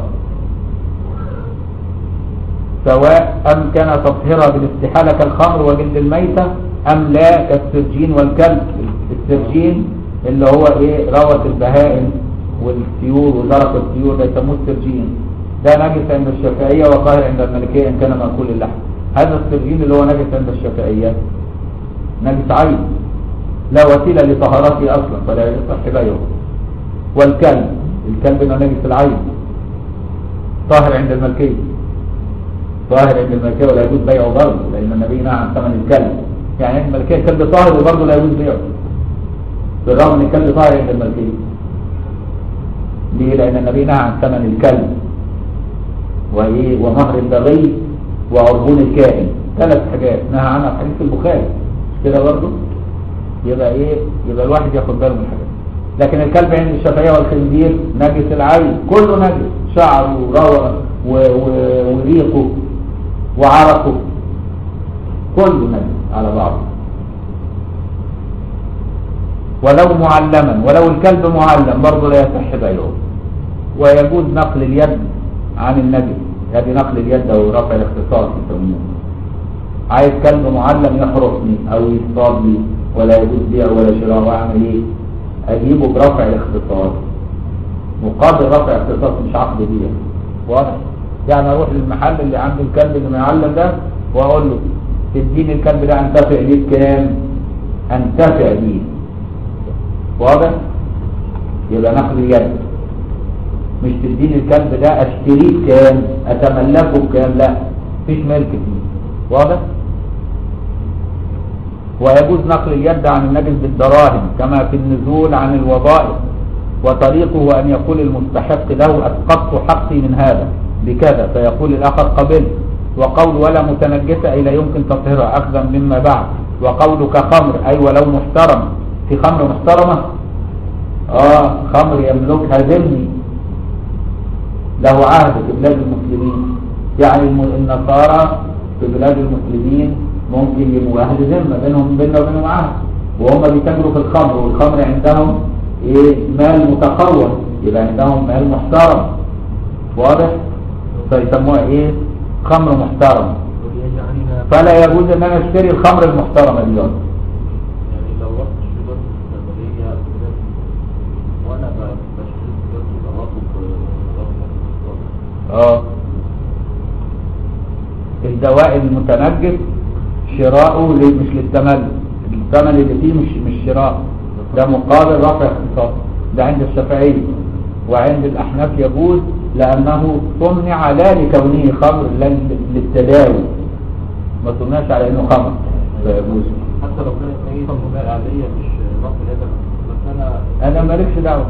سواء امكن تطهيرها بالاستحالة كالخمر وجلد الميتة ام لا كالسرجين والكلب السرجين اللي هو ايه روث البهائم والطيور وزرق الطيور ده يسموه السرجين ده نجس عند الشافعية وطاهر عند المالكية ان كان مأكول اللحم هذا السرجين اللي هو نجس عند الشافعية نجس عين لا وسيلة لطهارته أصلا فلا يصح بيعه والكلب الكلب انه نجس العين طاهر عند الملكية طاهر عند الملكية ولا يجوز بيعه برضه لأن النبي نهى عن ثمن الكلب يعني عند الملكية الكلب طاهر وبرضه لا يجوز بيعه بالرغم ان الكلب طاهر عند الملكية ليه؟ لأن النبي نهى عن ثمن الكلب وإيه ومهر البغي وعربون الكائن ثلاث حاجات نهى عنها في حديث البخاري مش كده برضه يبقى ايه يبقى الواحد ياخد باله من الحاجات لكن الكلب عند الشافعيه والخنزير نجس العين كله نجس شعره وروى و- و- وريقه وعرقه كله نجس على بعضه ولو معلما ولو الكلب معلم برضه لا يصح بيعه ويجوز نقل اليد عن النبي هذه نقل اليد او رفع الاختصاص يسموه عايز كلب معلم يحرسني او يصطاد لي ولا يجوز بيع ولا شراء واعمل ايه اجيبه برفع الاختصاص مقابل رفع اختصاص مش عقد بيع واضح يعني اروح للمحل اللي عنده الكلب اللي معلم ده واقول له تديني الكلب ده انتفع بيه بكام انتفع بيه واضح يبقى نقل اليد مش تديني الكلب ده اشتريه بكام اتملكه بكام لا مفيش ملك فيه واضح ويجوز نقل اليد عن النجس بالدراهم كما في النزول عن الوظائف وطريقه أن يقول المستحق له أسقطت حقي من هذا بكذا فيقول الآخر قبلت وقول ولا متنجسة أي لا يمكن تطهيرها أخذا مما بعد وقول كخمر أي ولو محترم في خمر محترمة آه خمر يملكها ذمي له عهد في بلاد المسلمين يعني الم- النصارى في بلاد المسلمين ممكن يبقوا أهل ذمة بينهم بيننا وبينهم عهد وهم بيتاجروا في الخمر والخمر عندهم إيه مال متقوم يبقى عندهم مال محترم واضح فيسموها إيه خمر محترم ويجعلها فلا يجوز ان انا اشتري الخمر المحترمه دي برضه. يعني لو رحت شباب الصيدلية بجد وأنا ب- بشتري بجد تواطب اه الدواء المتنجس شراؤه ل- مش للثمن الثمن اللي فيه مش مش شراء ده مقابل رفع اختصاص ده عند الشافعية وعند الأحناف يجوز لأنه صنع لا لكونه خمر لا لل- للتداوي ما صنعش على إنه خمر فيجوز حتى لو كانت هي مبايع عادية مش رفع يدك بس أنا أنا مالكش دعوة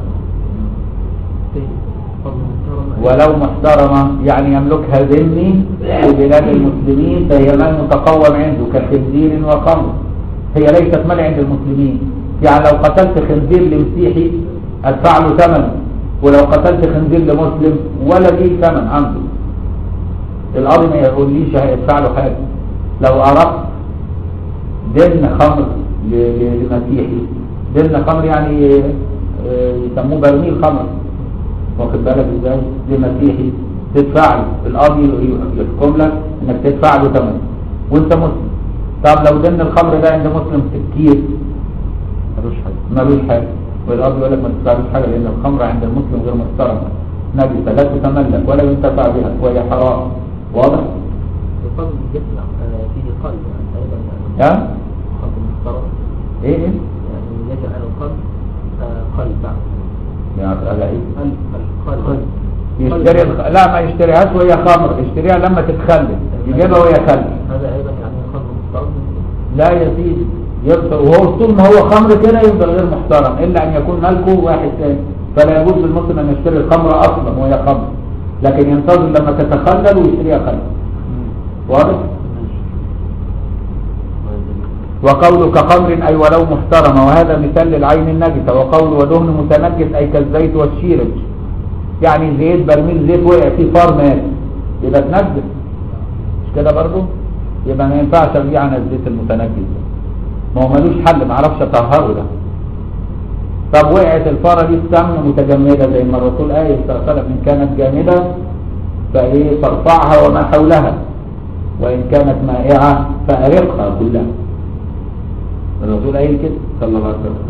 فضل محترم ولو محترمة يعني يملكها ذمي في بلاد المسلمين فهي مال متقوم عنده كخنزير وخمر هي ليست مال عند المسلمين يعني لو قتلت خنزير لمسيحي ادفع له ثمن ولو قتلت خنزير لمسلم ولا ليه ثمن عنده القاضي ما يقوليش هيدفع له حاجه لو اردت دن خمر ل- ل- لمسيحي دن خمر يعني آه، يسموه برميل خمر واخد بالك ازاي لمسيحي تدفع له القاضي يحكم لك انك تدفع له ثمن وانت مسلم طب لو دن الخمر ده عند مسلم سكير ملوش حاجه ملوش حاجه والقاضي يقول لك ما تدفعلوش حاجه لان الخمر عند المسلم غير محترمه نجسه لا تتملك ولا ينتفع بها وهي حرام واضح؟ الفضل يجمع آه، فيه قلب يعني أيضا يعني ها؟ قلب محترم ايه ايه؟ يعني يجعل القلب آه، قلب يعني على ايه؟ قلب القلب يشتري الخ... لا ما يشتريهاش وهي خمر يشتريها لما تتخلف يجيبها وهي خلف هذا أيضا يعني قلب محترم لا يا سيدي يفضل وهو طول ما هو خمر كده يفضل غير محترم الا ان يكون ملكه واحد ثاني فلا يجوز للمسلم ان يشتري الخمر اصلا وهي خمر لكن ينتظر لما تتخلل ويشتريها خلف واضح وقول كخمر اي ولو محترمه وهذا مثال للعين النجسه وقول ودهن متنجس اي كالزيت والشيرج يعني زيت برميل زيت وقع فيه فار مات يبقى تنجس مش كده برضه يبقى ما ينفعش ابيع عن الزيت المتنجس ده ما هو ملوش حل ما اعرفش اطهره ده طب وقعت الفاره دي في سمن متجمده زي ما الرسول قال صلى الله عليه وسلم ان كانت جامده فايه فارفعها وما حولها وان كانت مائعه فارقها كلها الرسول قايل كده صلى الله عليه وسلم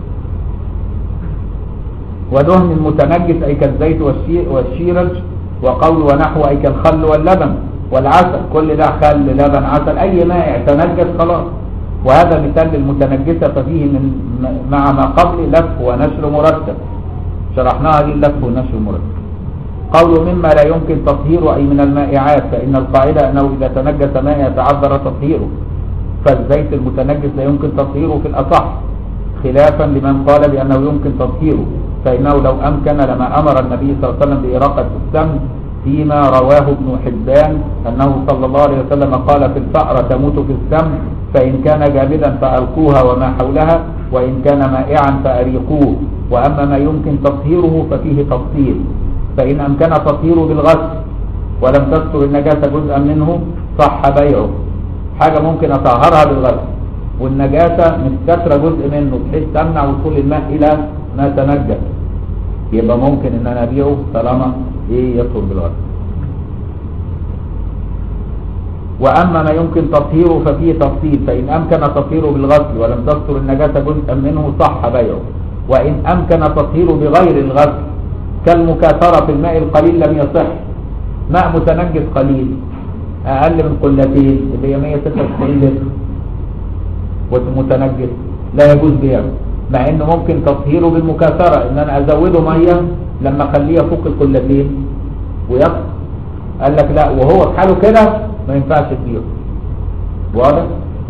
ودهن المتنجس أي كالزيت والشي- والشيرج وقول ونحو أي كالخل واللبن والعسل كل ده خل لبن عسل أي مائع تنجس خلاص وهذا مثال للمتنجسة ففيه من م- مع ما قبل لف ونشر مرتب شرحناها دي اللف والنشر مرتب قول مما لا يمكن تطهيره أي من المائعات فإن القاعدة أنه إذا تنجس مائع تعذر تطهيره فالزيت المتنجس لا يمكن تطهيره في الأصح خلافا لمن قال بأنه يمكن تطهيره فإنه لو أمكن لما أمر النبي صلى الله عليه وسلم بإراقة السمن فيما رواه ابن حبان أنه صلى الله عليه وسلم قال في الفأرة تموت في السمن فإن كان جامدا فألقوها وما حولها وإن كان مائعا فأريقوه وأما ما يمكن تطهيره ففيه تفصيل فإن أمكن تطهيره بالغسل ولم تستر النجاسة جزءا منه صح بيعه حاجة ممكن أطهرها بالغسل والنجاسة مستترة جزء منه بحيث تمنع وصول الماء إلى ما تنجس يبقى ممكن إن أنا أبيعه طالما إيه يطهر بالغسل وأما ما يمكن تطهيره ففيه تفصيل فإن أمكن تطهيره بالغسل ولم تستر النجاسة جزءا منه صح بيعه وإن أمكن تطهيره بغير الغسل كالمكاثرة في الماء القليل لم يصح ماء متنجس قليل أقل من قلتين اللي هي 196 لتر ومتنجس لا يجوز بيعه مع انه ممكن تطهيره بالمكاثرة ان انا ازوده مية لما اخليه فوق القلتين ويطهر قال لك لا وهو في حاله كده ما ينفعش تبيعه واضح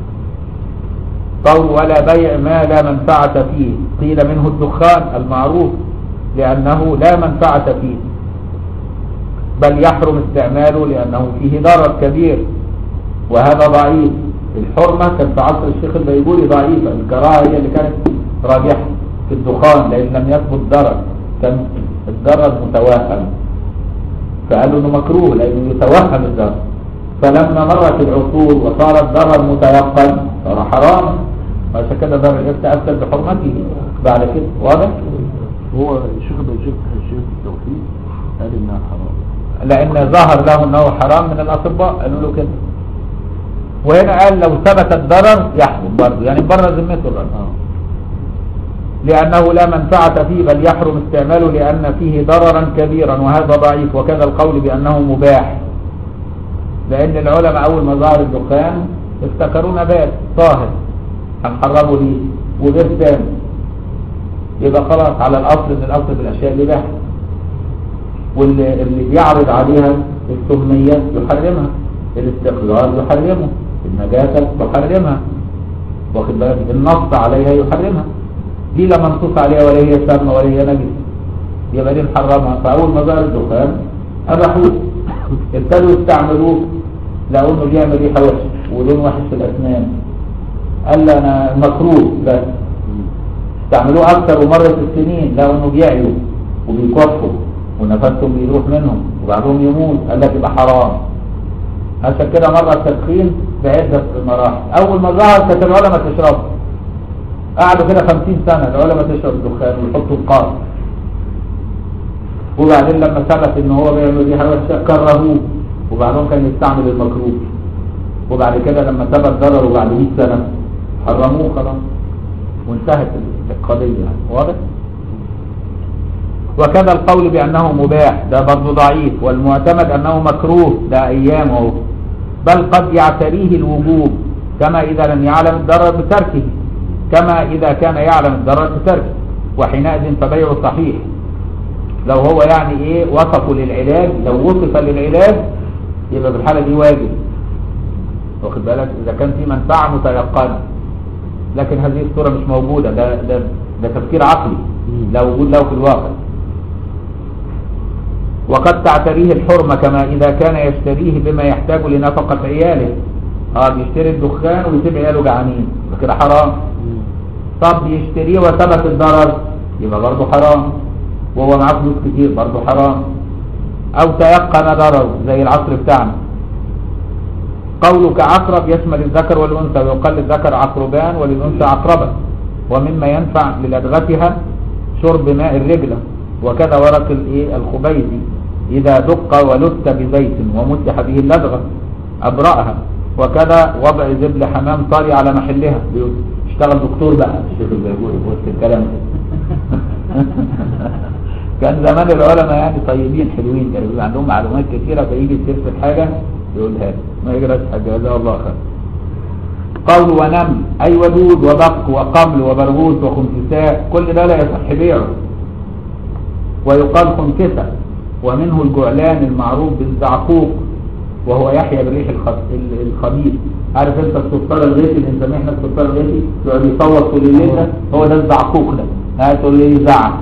قول ولا بيع ما لا منفعة فيه قيل منه الدخان المعروف لأنه لا منفعة فيه بل يحرم استعماله لأنه فيه ضرر كبير وهذا ضعيف الحرمة كان في عصر الشيخ البيجوري ضعيفة الكراهة هي اللي كانت راجحة في الدخان لأن لم يثبت ضرر كان الضرر متوهم فقالوا انه مكروه لانه يتوهم الضرر فلما مرت العصور وصار الضرر متيقن صار حرام عشان كده ضرر الإفتى أفسد بحرمته بعد كده واضح؟ هو الشيخ الشيخ الشيخ التوفيق قال انها حرام لأن ظهر له أنه حرام من الأطباء قالوا له كده وهنا قال لو ثبت الضرر يحرم برضه يعني بره ذمته الرجل اه لأنه لا منفعة فيه بل يحرم استعماله لأن فيه ضررا كبيرا وهذا ضعيف وكذا القول بأنه مباح لأن العلماء أول ما ظهر الدخان افتكروا نبات طاهر هنحرمه ليه وغير سام يبقى خلاص على الأصل من الأصل في الأشياء الإباحة واللي اللي بيعرض عليها السمية يحرمها الاستقرار يحرمه النجاسة يحرمها واخد بالك النص عليها يحرمها دي لا منصوص عليها ولا هي سامة ولا هي نجس يبقى دي محرمها فأول ما ظهر الدخان أباحوه ابتدوا يستعملوه لقوا انه بيعمل ريحة وحشة ولون وحش في الأسنان قال لي أنا مكروه بس استعملوه أكثر ومرت السنين لقوا انه بيعيوا وبيكفوا ونفسهم بيروح منهم وبعضهم يموت قال لك يبقى حرام عشان كده مرة التدخين بعدة مراحل أول ما ظهر كانت العلماء تشربه قعدوا كده 50 سنة العلماء تشرب الدخان ويحطوا القار وبعدين لما ثبت ان هو بيعمل ريحة وحشة كرهوه وبعدهم كان يستعمل المكروه وبعد كده لما ثبت ضرره بعد 100 سنة حرموه خلاص وانتهت القضية يعني واضح؟ وكذا القول بأنه مباح ده برضه ضعيف والمعتمد أنه مكروه ده أيامه بل قد يعتريه الوجوب كما إذا لم يعلم الضرر بتركه كما إذا كان يعلم الضرر بتركه وحينئذ فبيعه صحيح لو هو يعني إيه وصفه للعلاج لو وصف للعلاج يبقى في الحالة دي واجب واخد بالك إذا كان في منفعة متيقنة لكن هذه الصورة مش موجودة ده, ده, ده تفكير عقلي لا وجود له في الواقع وقد تعتريه الحرمة كما إذا كان يشتريه بما يحتاج لنفقة عياله اه بيشتري الدخان ويسيب عياله جعانين يبقى كده حرام طب يشتريه وثبت الضرر يبقى برضه حرام وهو معاه فلوس كتير برضه حرام او تيقن ضرر زي العصر بتاعنا قولك عقرب يشمل الذكر والانثى ويقال للذكر عقربان وللانثى عقربة ومما ينفع للدغتها شرب ماء الرجلة وكذا ورق الايه الخبيزي اذا دق ولت بزيت ومسح به اللدغة ابرأها وكذا وضع زبل حمام طري على محلها اشتغل دكتور بقى الشيخ البيجوري في وسط الكلام ده كان زمان العلماء يعني طيبين حلوين كانوا بيبقى عندهم معلومات كثيرة فيجي يستفسر حاجة يقولها له. ما يجراش حاجة جزاه الله خير قول ونمل أي ودود وبق وقمل وبرغوث وخنفساء كل ده لا يصح بيعه ويقال خنفسة ومنه الجعلان المعروف بالزعقوق وهو يحيى بالريح الخ- ال- الخبيث عارف انت السلطان الغيثي اللي نسميه احنا السلطان الغيثي يقعد يصوت طول الليل ده هو ده الزعقوق ده ها تقول لي زعق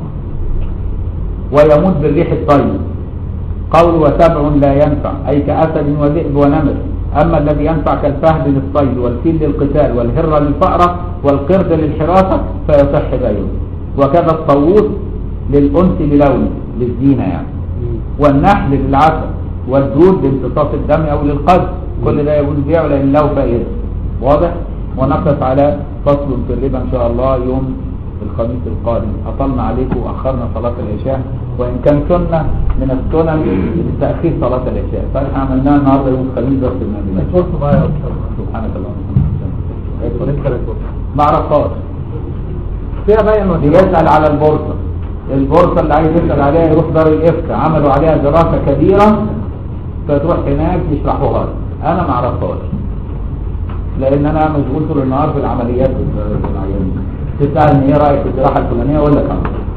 ويموت بالريح الطيب قول وسبع لا ينفع أي كأسد وذئب ونمر أما الذي ينفع كالفهد للصيد والفيل للقتال والهرة للفأرة والقرد للحراسة فيصح بيعه وكذا الطاووس للأنس بلونه للزينة يعني والنحل للعسل والدود لامتصاص الدم أو للقذف كل ده يجوز بيعه لأن له فائدة واضح ونقف على فصل في الربا ان شاء الله يوم الخميس القادم اطلنا عليكم واخرنا صلاة العشاء وان كان سنة من السنن تأخير صلاة العشاء فاحنا عملناها النهارده يوم الخميس بس المدينة الفرصة بقى يا أستاذ سبحانك اللهم وبحمدك ولسه الفرصة ما عرفهاش فيها بقى المسألة بيسأل على البورصة البورصة اللي عايز يسأل عليها يروح دار الإفتاء عملوا عليها دراسة كبيرة فتروح هناك يشرحوها لك. أنا ما أعرفهاش لأن أنا مشغول طول النهار في العمليات بالعيان تسألني إيه رأيك في الجراحة الفلانية أقول لك أنا